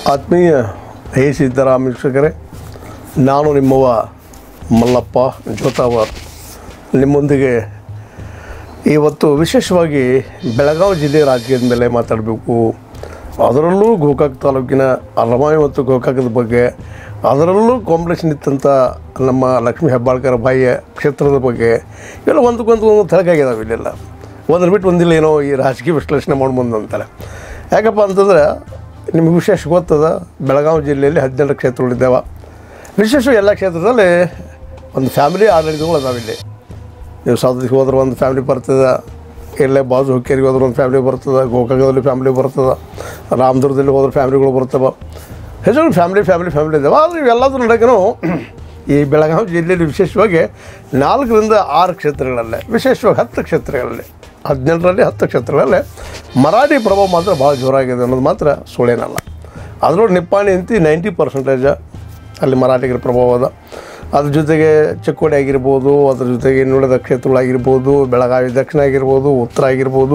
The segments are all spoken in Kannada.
ಆತ್ಮೀಯ ಹೇ ಸಿದ್ದರಾಮ ವೀಕ್ಷಕರೇ ನಾನು ನಿಮ್ಮವ ಮಲ್ಲಪ್ಪ ಜೋತಾವರ್ ನಿಮ್ಮೊಂದಿಗೆ ಇವತ್ತು ವಿಶೇಷವಾಗಿ ಬೆಳಗಾವಿ ಜಿಲ್ಲೆ ರಾಜಕೀಯದ ಮೇಲೆ ಮಾತಾಡಬೇಕು ಅದರಲ್ಲೂ ಗೋಕಾಕ್ ತಾಲೂಕಿನ ಅರಮಾಯಿ ಮತ್ತು ಗೋಕಾಕದ ಬಗ್ಗೆ ಅದರಲ್ಲೂ ಕಾಂಪಿಟೇಷನ್ ಇತ್ತಂಥ ನಮ್ಮ ಲಕ್ಷ್ಮೀ ಹೆಬ್ಬಾಳ್ಕರ್ ಬಾಯಿಯ ಕ್ಷೇತ್ರದ ಬಗ್ಗೆ ಇವೆಲ್ಲ ಒಂದಕ್ಕೊಂದು ಒಂದು ತಳಕಾಗಿದಾವೆ ಇಲ್ಲೆಲ್ಲ ಒಂದ್ರ ಬಿಟ್ಟು ಒಂದಿಲ್ಲ ಏನೋ ಈ ರಾಜಕೀಯ ವಿಶ್ಲೇಷಣೆ ಮಾಡ್ಬಂದು ಅಂತಾರೆ ಯಾಕಪ್ಪ ಅಂತಂದ್ರೆ ನಿಮಗೆ ವಿಶೇಷ ಗೊತ್ತದ ಬೆಳಗಾವಿ ಜಿಲ್ಲೆಯಲ್ಲಿ ಹದಿನೆಂಟು ಕ್ಷೇತ್ರಗಳಿದ್ದಾವೆ ವಿಶೇಷ ಎಲ್ಲ ಕ್ಷೇತ್ರದಲ್ಲಿ ಒಂದು ಫ್ಯಾಮಿಲಿ ಆಡಳಿತಗಳು ಅದಾವೆ ಇಲ್ಲಿ ನೀವು ಸೌದಕ್ಕೆ ಹೋದ್ರೆ ಒಂದು ಫ್ಯಾಮಿಲಿ ಬರ್ತದೆ ಇಲ್ಲೇ ಬಾಜು ಹುಕ್ಕೇರಿಗೆ ಹೋದ್ರೆ ಒಂದು ಫ್ಯಾಮಿಲಿ ಬರ್ತದೆ ಗೋಕಾಕದಲ್ಲಿ ಫ್ಯಾಮಿಲಿ ಬರ್ತದೆ ರಾಮದುರ್ಗದಲ್ಲಿ ಹೋದ್ರೆ ಫ್ಯಾಮಿಲಿಗಳು ಬರ್ತವೆ ಹೆಚ್ಚು ಫ್ಯಾಮಿಲಿ ಫ್ಯಾಮಿಲಿ ಫ್ಯಾಮಿಲಿ ಇದ್ದಾವೆ ಆದರೆ ಇವೆಲ್ಲದ್ರ ನಡಕನು ಈ ಬೆಳಗಾವಿ ಜಿಲ್ಲೆಯಲ್ಲಿ ವಿಶೇಷವಾಗಿ ನಾಲ್ಕರಿಂದ ಆರು ಕ್ಷೇತ್ರಗಳಲ್ಲೇ ವಿಶೇಷವಾಗಿ ಹತ್ತು ಕ್ಷೇತ್ರಗಳಲ್ಲಿ ಹದಿನೆಂಟರಲ್ಲಿ ಹತ್ತು ಕ್ಷೇತ್ರಗಳಲ್ಲಿ ಮರಾಠಿ ಪ್ರಭಾವ ಮಾತ್ರ ಭಾಳ ಜೋರಾಗಿದೆ ಅನ್ನೋದು ಮಾತ್ರ ಸುಳ್ಳೇನಲ್ಲ ಅದರೊಳಗೆ ನಿಪ್ಪಾಣಿ ಅಂತಿ ನೈಂಟಿ ಪರ್ಸೆಂಟೇಜ್ ಅಲ್ಲಿ ಮರಾಠಿಗರ ಪ್ರಭಾವ ಅದ ಅದ್ರ ಜೊತೆಗೆ ಚಿಕ್ಕೋಡಿ ಆಗಿರ್ಬೋದು ಅದ್ರ ಜೊತೆಗೆ ಇನ್ನುಳಿದ ಕ್ಷೇತ್ರಗಳಾಗಿರ್ಬೋದು ಬೆಳಗಾವಿ ದಕ್ಷಿಣ ಆಗಿರ್ಬೋದು ಉತ್ತರ ಆಗಿರ್ಬೋದು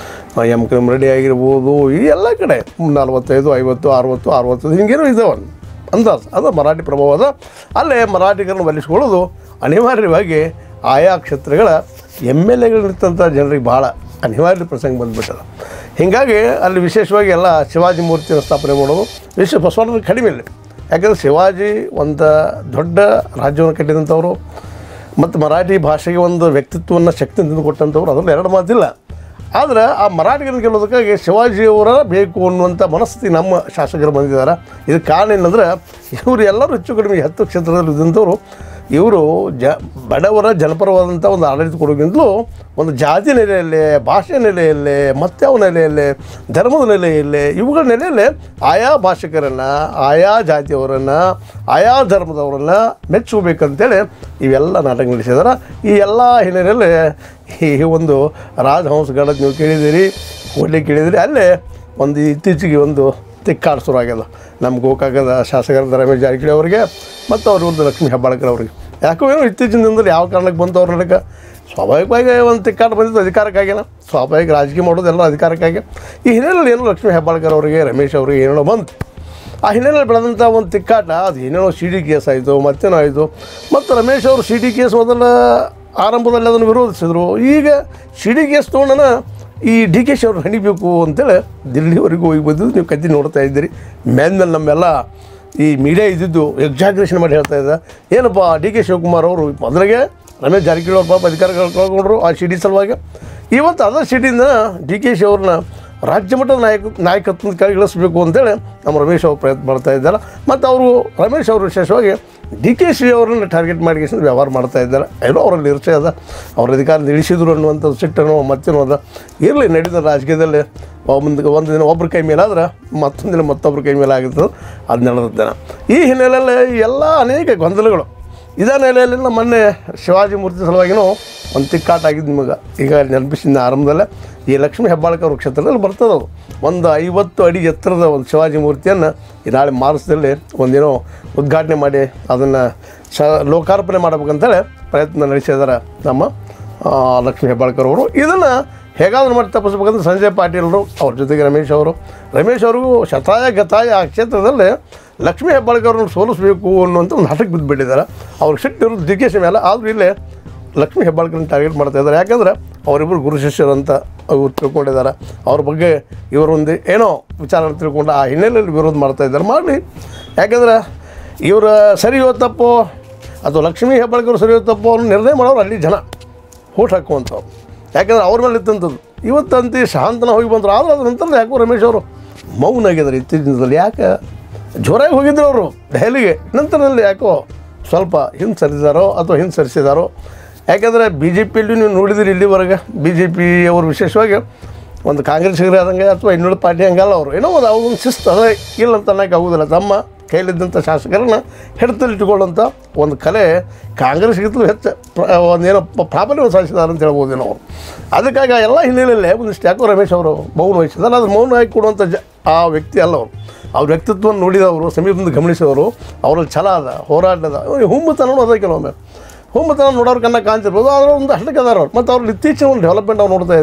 ಎಮ್ ಕೆ ರೆಡ್ಡಿ ಆಗಿರ್ಬೋದು ಈ ಎಲ್ಲ ಕಡೆ ನಲ್ವತ್ತೈದು ಐವತ್ತು ಅರುವತ್ತು ಅರುವತ್ತು ಹಿಂಗೇನೋ ಇದಾವೆ ಅಂದಾಜು ಅದು ಮರಾಠಿ ಪ್ರಭಾವ ಅದ ಅಲ್ಲೇ ಮರಾಠಿಗರನ್ನು ಒಲಿಸ್ಕೊಳ್ಳೋದು ಅನಿವಾರ್ಯವಾಗಿ ಆಯಾ ಕ್ಷೇತ್ರಗಳ ಎಮ್ ಎಲ್ ಎಗಳಿರ್ತಂಥ ಜನರಿಗೆ ಭಾಳ ಅನಿವಾರ್ಯ ಪ್ರಸಂಗ ಬಂದುಬಿಟ್ಟದ ಹೀಗಾಗಿ ಅಲ್ಲಿ ವಿಶೇಷವಾಗಿ ಎಲ್ಲ ಶಿವಾಜಿ ಮೂರ್ತಿಯನ್ನು ಸ್ಥಾಪನೆ ಮಾಡೋದು ವಿಶ್ವ ಬಸವಣ್ಣನ ಕಡಿಮೆ ಇಲ್ಲ ಯಾಕಂದರೆ ಶಿವಾಜಿ ಒಂದು ದೊಡ್ಡ ರಾಜ್ಯವನ್ನು ಕಟ್ಟಿದಂಥವ್ರು ಮತ್ತು ಮರಾಠಿ ಭಾಷೆಗೆ ಒಂದು ವ್ಯಕ್ತಿತ್ವವನ್ನು ಶಕ್ತಿ ತಂದು ಕೊಟ್ಟಂಥವ್ರು ಅದರಲ್ಲಿ ಎರಡು ಮಾತಿಲ್ಲ ಆದರೆ ಆ ಮರಾಠಿಗರನ್ನ ಗೆಲ್ಲೋದಕ್ಕಾಗಿ ಶಿವಾಜಿಯವರ ಬೇಕು ಅನ್ನುವಂಥ ಮನಸ್ಥಿತಿ ನಮ್ಮ ಶಾಸಕರು ಬಂದಿದ್ದಾರೆ ಇದಕ್ಕೆ ಕಾರಣ ಏನಂದ್ರೆ ಇವರು ಎಲ್ಲರೂ ಹೆಚ್ಚು ಕಡಿಮೆ ಹತ್ತು ಕ್ಷೇತ್ರದಲ್ಲಿ ಇದ್ದಂಥವ್ರು ಇವರು ಜ ಬಡವರ ಜನಪರವಾದಂಥ ಒಂದು ಆಡಳಿತ ಕೊಡೋಕ್ಕಿಂತಲೂ ಒಂದು ಜಾತಿ ನೆಲೆಯಲ್ಲಿ ಭಾಷೆ ನೆಲೆಯಲ್ಲಿ ಮತ್ಯಾವ ನೆಲೆಯಲ್ಲಿ ಧರ್ಮದ ನೆಲೆಯಲ್ಲಿ ಇವುಗಳ ನೆಲೆಯಲ್ಲಿ ಆಯಾ ಭಾಷಿಕರನ್ನು ಆಯಾ ಜಾತಿಯವರನ್ನು ಆಯಾ ಧರ್ಮದವರನ್ನು ಮೆಚ್ಚಬೇಕಂತೇಳಿ ಇವೆಲ್ಲ ನಾಟಕ ನಡೆಸಿದಾರೆ ಈ ಎಲ್ಲ ಹಿನ್ನೆಲೆಯಲ್ಲಿ ಈ ಒಂದು ರಾಜಹಂಸಗಳ ನೀವು ಕೇಳಿದಿರಿ ಒಳ್ಳೆ ಕೇಳಿದಿರಿ ಅಲ್ಲೇ ಒಂದು ಇತ್ತೀಚೆಗೆ ಒಂದು ತಿಕ್ಕಾಡ ಶುರು ಆಗ್ಯದ ನಮ್ಮ ಗೋಕಾಕದ ಶಾಸಕರಾದ ರಮೇಶ್ ಜಾರಕಿಹೊಳಿ ಅವರಿಗೆ ಮತ್ತು ಅವ್ರ ಒಂದು ಲಕ್ಷ್ಮೀ ಹೆಬ್ಬಾಳ್ಕರ್ ಅವರಿಗೆ ಯಾಕೋ ಏನೋ ಇತ್ತೀಚಿನ ದಿನದಲ್ಲಿ ಯಾವ ಕಾರಣಕ್ಕೆ ಬಂತು ಅವ್ರ ನಡಕ ಸ್ವಾಭಾವಿಕವಾಗಿ ಒಂದು ತಿಕ್ಕಾಟ ಬಂದಿದ್ದು ಅಧಿಕಾರಕ್ಕಾಗಿನ ಸ್ವಾಭಾವಿಕ ರಾಜಕೀಯ ಮಾಡೋದೆಲ್ಲ ಅಧಿಕಾರಕ್ಕಾಗಿ ಈ ಹಿನ್ನೆಲೆಯಲ್ಲಿ ಏನೋ ಲಕ್ಷ್ಮೀ ಹೆಬ್ಬಾಳ್ಕರ್ ಅವರಿಗೆ ರಮೇಶ್ ಅವರಿಗೆ ಏನೇನೋ ಬಂತು ಆ ಹಿನ್ನೆಲೆಯಲ್ಲಿ ಬೆಳೆದಂಥ ಒಂದು ತಿಕ್ಕಾಟ ಅದು ಏನೇನೋ ಸಿ ಡಿ ಕೇಸ್ ಆಯಿತು ಮತ್ತೇನೋ ಆಯಿತು ಮತ್ತು ರಮೇಶ್ ಅವರು ಸಿ ಡಿ ಕೇಸ್ ಮೊದಲ ಆರಂಭದಲ್ಲಿ ಅದನ್ನು ವಿರೋಧಿಸಿದರು ಈಗ ಸಿ ಡಿ ಕೇಸ್ ತೊಗೊಂಡನ ಈ ಡಿ ಕೆ ಶಿ ಅವ್ರು ಹಣಿಬೇಕು ಅಂತೇಳಿ ದಿಲ್ಲಿವರೆಗೂ ಹೋಗಿ ಬಂದಿದ್ದು ನೀವು ಕದ್ದಿ ನೋಡ್ತಾ ಇದ್ದೀರಿ ಮೇಲ್ಮೇಲೆ ನಮ್ಮೆಲ್ಲ ಈ ಮೀಡಿಯಾ ಇದ್ದಿದ್ದು ಎಕ್ಸಾಗ್ರೇಷನ್ ಮಾಡಿ ಹೇಳ್ತಾ ಇದ್ದ ಏನಪ್ಪ ಡಿ ಕೆ ಶಿವಕುಮಾರ್ ಅವರು ಮೊದಲಿಗೆ ರಮೇಶ್ ಜಾರಕಿಹೊಳಿ ಅವ್ರ ಪಾಪ ಅಧಿಕಾರ ಕಳ್ಕೊಂಡ್ರು ಆ ಸಿ ಡಿ ಸಲುವಾಗಿ ಇವತ್ತು ಅದೇ ಸಿಟಿಯಿಂದ ಡಿ ಕೆ ಶಿ ಅವ್ರನ್ನ ರಾಜ್ಯ ಮಟ್ಟದ ನಾಯಕ ನಾಯಕತ್ವದ ಕೆಳಗಿಳಿಸ್ಬೇಕು ಅಂತೇಳಿ ನಮ್ಮ ರಮೇಶ್ ಅವರು ಪ್ರಯತ್ನ ಮಾಡ್ತಾ ಇದ್ದಾರೆ ಮತ್ತು ಅವರು ರಮೇಶ್ ಅವರು ವಿಶೇಷವಾಗಿ ಡಿ ಕೆ ಶಿ ಅವರನ್ನು ಟಾರ್ಗೆಟ್ ಮಾಡಿ ವ್ಯವಹಾರ ಮಾಡ್ತಾ ಇದ್ದಾರೆ ಏನೋ ಅವರಲ್ಲಿ ಇರ್ಚೆ ಅದ ಅವ್ರ ಅಧಿಕಾರದಿಂದ ಇಳಿಸಿದ್ರು ಅನ್ನುವಂಥ ಸಿಟ್ಟನೋ ಮತ್ತೇನೋ ಅದ ಇರಲಿ ನಡೆದ ರಾಜಕೀಯದಲ್ಲಿ ಒಂದು ಒಂದು ದಿನ ಒಬ್ಬರ ಕೈ ಮೇಲಾದ್ರೆ ಮತ್ತೊಂದು ದಿನ ಮತ್ತೊಬ್ಬರ ಕೈ ಮೇಲೆ ಆಗಿರ್ತದೆ ಅದು ನಡೆದಿದ್ದಾನೆ ಈ ಹಿನ್ನೆಲೆಯಲ್ಲಿ ಎಲ್ಲ ಅನೇಕ ಗೊಂದಲಗಳು ಇದೇ ನೆಲೆಯಲ್ಲಿ ನಮ್ಮ ಮೊನ್ನೆ ಶಿವಾಜಿ ಮೂರ್ತಿ ಸಲುವಾಗಿನೂ ಒಂದು ತಿಕ್ಕಾಟ ಆಗಿದ್ದು ನಿಮಗೆ ಈಗ ನೆನಪಿಸಿದ ಆರಂಭದಲ್ಲೇ ಈ ಲಕ್ಷ್ಮೀ ಹೆಬ್ಬಾಳ್ಕರ್ ಕ್ಷೇತ್ರದಲ್ಲಿ ಬರ್ತದೆ ಅದು ಒಂದು ಐವತ್ತು ಅಡಿ ಎತ್ತರದ ಒಂದು ಶಿವಾಜಿ ಮೂರ್ತಿಯನ್ನು ಈ ನಾಳೆ ಮಾರ್ಚ್ದಲ್ಲಿ ಒಂದೇನೋ ಉದ್ಘಾಟನೆ ಮಾಡಿ ಅದನ್ನು ಶ ಲೋಕಾರ್ಪಣೆ ಮಾಡ್ಬೇಕಂತೇಳಿ ಪ್ರಯತ್ನ ನಡೆಸಿದ್ದಾರೆ ನಮ್ಮ ಆ, ಲಕ್ಷ್ಮೀ ಹೆಬ್ಬಾಳ್ಕರ್ ಅವರು ಇದನ್ನು ಹೇಗಾದ್ರೂ ಮಾಡಿ ತಪ್ಪಿಸ್ಬೇಕಂದ್ರೆ ಸಂಜಯ್ ಪಾಟೀಲರು ಅವ್ರ ಜೊತೆಗೆ ರಮೇಶ್ ಅವರು ರಮೇಶ್ ಅವ್ರಿಗೂ ಶತಾಯ ಗತಾಯ ಆ ಕ್ಷೇತ್ರದಲ್ಲಿ ಲಕ್ಷ್ಮೀ ಹೆಬ್ಬಾಳ್ಕರ್ನ ಸೋಲಿಸಬೇಕು ಅನ್ನುವಂಥ ಒಂದು ಹಠಕ್ಕೆ ಬಿದ್ದುಬಿಟ್ಟಿದ್ದಾರೆ ಅವ್ರಿಗೆ ಸಿಟ್ಟಿರೋದು ಡಿ ಕೆ ಶಿ ಮೇಲೆ ಆದರೂ ಇಲ್ಲೇ ಲಕ್ಷ್ಮೀ ಹೆಬ್ಬಾಳ್ಕರ್ನ ಟಾರ್ಗೆಟ್ ಮಾಡ್ತಾ ಇದ್ದಾರೆ ಯಾಕಂದ್ರೆ ಅವರಿಬ್ಬರು ಗುರು ಶಿಷ್ಯರು ಅಂತ ಅವ್ರು ತಿಳ್ಕೊಂಡಿದ್ದಾರೆ ಅವ್ರ ಬಗ್ಗೆ ಇವರೊಂದು ಏನೋ ವಿಚಾರ ತಿಳ್ಕೊಂಡು ಆ ಹಿನ್ನೆಲೆಯಲ್ಲಿ ವಿರೋಧ ಮಾಡ್ತಾ ಇದ್ದಾರೆ ಮಾಡಲಿ ಯಾಕಂದ್ರೆ ಇವರ ಸರಿಯೋ ತಪ್ಪೋ ಅಥವಾ ಲಕ್ಷ್ಮೀ ಹೆಬ್ಬಾಳ್ಕರ್ ಸರಿಯೋ ತಪ್ಪೋ ಅವ್ರನ್ನ ನಿರ್ಣಯ ಮಾಡೋರು ಅಲ್ಲಿ ಜನ ಓಟ್ ಹಾಕುವಂಥವ್ರು ಯಾಕಂದ್ರೆ ಅವ್ರ ಮೇಲೆ ಇತ್ತಂಥದ್ದು ಇವತ್ತಂತಿ ಶಾಂತನ ಹೋಗಿ ಬಂದರು ಆದ್ರೆ ಅದ್ರ ನಂತರ ಯಾಕೋ ರಮೇಶ್ ಅವರು ಮೌನ ಆಗಿದ್ದಾರೆ ಇತ್ತೀಚಿನ ದಿನದಲ್ಲಿ ಯಾಕೆ ಜೋರಾಗಿ ಹೋಗಿದ್ರು ಅವರು ದೆಹಲಿಗೆ ನಂತರದಲ್ಲಿ ಯಾಕೋ ಸ್ವಲ್ಪ ಹಿಂದೆ ಸರಿದಾರೋ ಅಥವಾ ಹಿಂದೆ ಸರಿಸಿದಾರೋ ಯಾಕೆಂದರೆ ಬಿ ಜೆ ಪಿಯಲ್ಲಿ ನೀವು ನೋಡಿದಿರಿ ಇಲ್ಲಿವರೆಗೆ ಬಿ ಜೆ ಪಿ ಅವರು ವಿಶೇಷವಾಗಿ ಒಂದು ಕಾಂಗ್ರೆಸ್ಸಿಗರೇ ಆದಂಗೆ ಅಥವಾ ಇನ್ನುಳಿದ ಪಾರ್ಟಿ ಹಂಗಲ್ಲ ಅವರು ಏನೋ ಒಂದು ಅವ್ರೊಂದು ಶಿಸ್ತು ಅದೇ ಇಲ್ಲ ಅಂತ ಅನ್ನೋಕೆ ಆಗೋದಿಲ್ಲ ತಮ್ಮ ಕೈಲಿದ್ದಂಥ ಶಾಸಕರನ್ನ ಹಿಡಿತಲ್ಲಿಟ್ಟುಕೊಳ್ಳುವಂಥ ಒಂದು ಕಲೆ ಕಾಂಗ್ರೆಸ್ಗಿಂತಲೂ ಹೆಚ್ಚು ಪ್ರ ಒಂದೇನೋ ಪ- ಪ್ರಾಬಲ್ಯ ಸಾಧಿಸಿದ್ದಾರೆ ಅಂತ ಹೇಳ್ಬೋದು ನಾವು ಅದಕ್ಕಾಗಿ ಆ ಎಲ್ಲ ಹಿನ್ನೆಲೆಯಲ್ಲೇ ಒಂದಿಷ್ಟು ಯಾಕೋ ರಮೇಶ್ ಅವರು ಮೌನ ವಹಿಸಿದ್ದಾರೆ ಅದು ಮೌನ ಹಾಕಿ ಕೊಡುವಂಥ ಜ ಆ ವ್ಯಕ್ತಿ ಅಲ್ಲ ಅವರು ಅವ್ರ ವ್ಯಕ್ತಿತ್ವವನ್ನು ನೋಡಿದವರು ಸಮೀಪದಿಂದ ಗಮನಿಸಿದವರು ಅವರಲ್ಲಿ ಛಲ ಅದ ಹೋರಾಟ ಅದ ಹುಮ್ಮತನ ಅದ ಕೆಲವೊಮ್ಮೆ ಹುಮ್ಮತನ ನೋಡೋರು ಕನ್ನ ಕಾಣ್ತಿರ್ಬೋದು ಆದರೆ ಒಂದು ಅಷ್ಟಕ್ಕೆ ಅದಾರ ಅವ್ರು ಮತ್ತು ಅವ್ರಲ್ಲಿ ಇತ್ತೀಚಿನ ಒಂದು ಡೆವಲಪ್ಮೆಂಟ್ ನಾವು ನೋಡ್ತಾ ಇದ್ದೀವಿ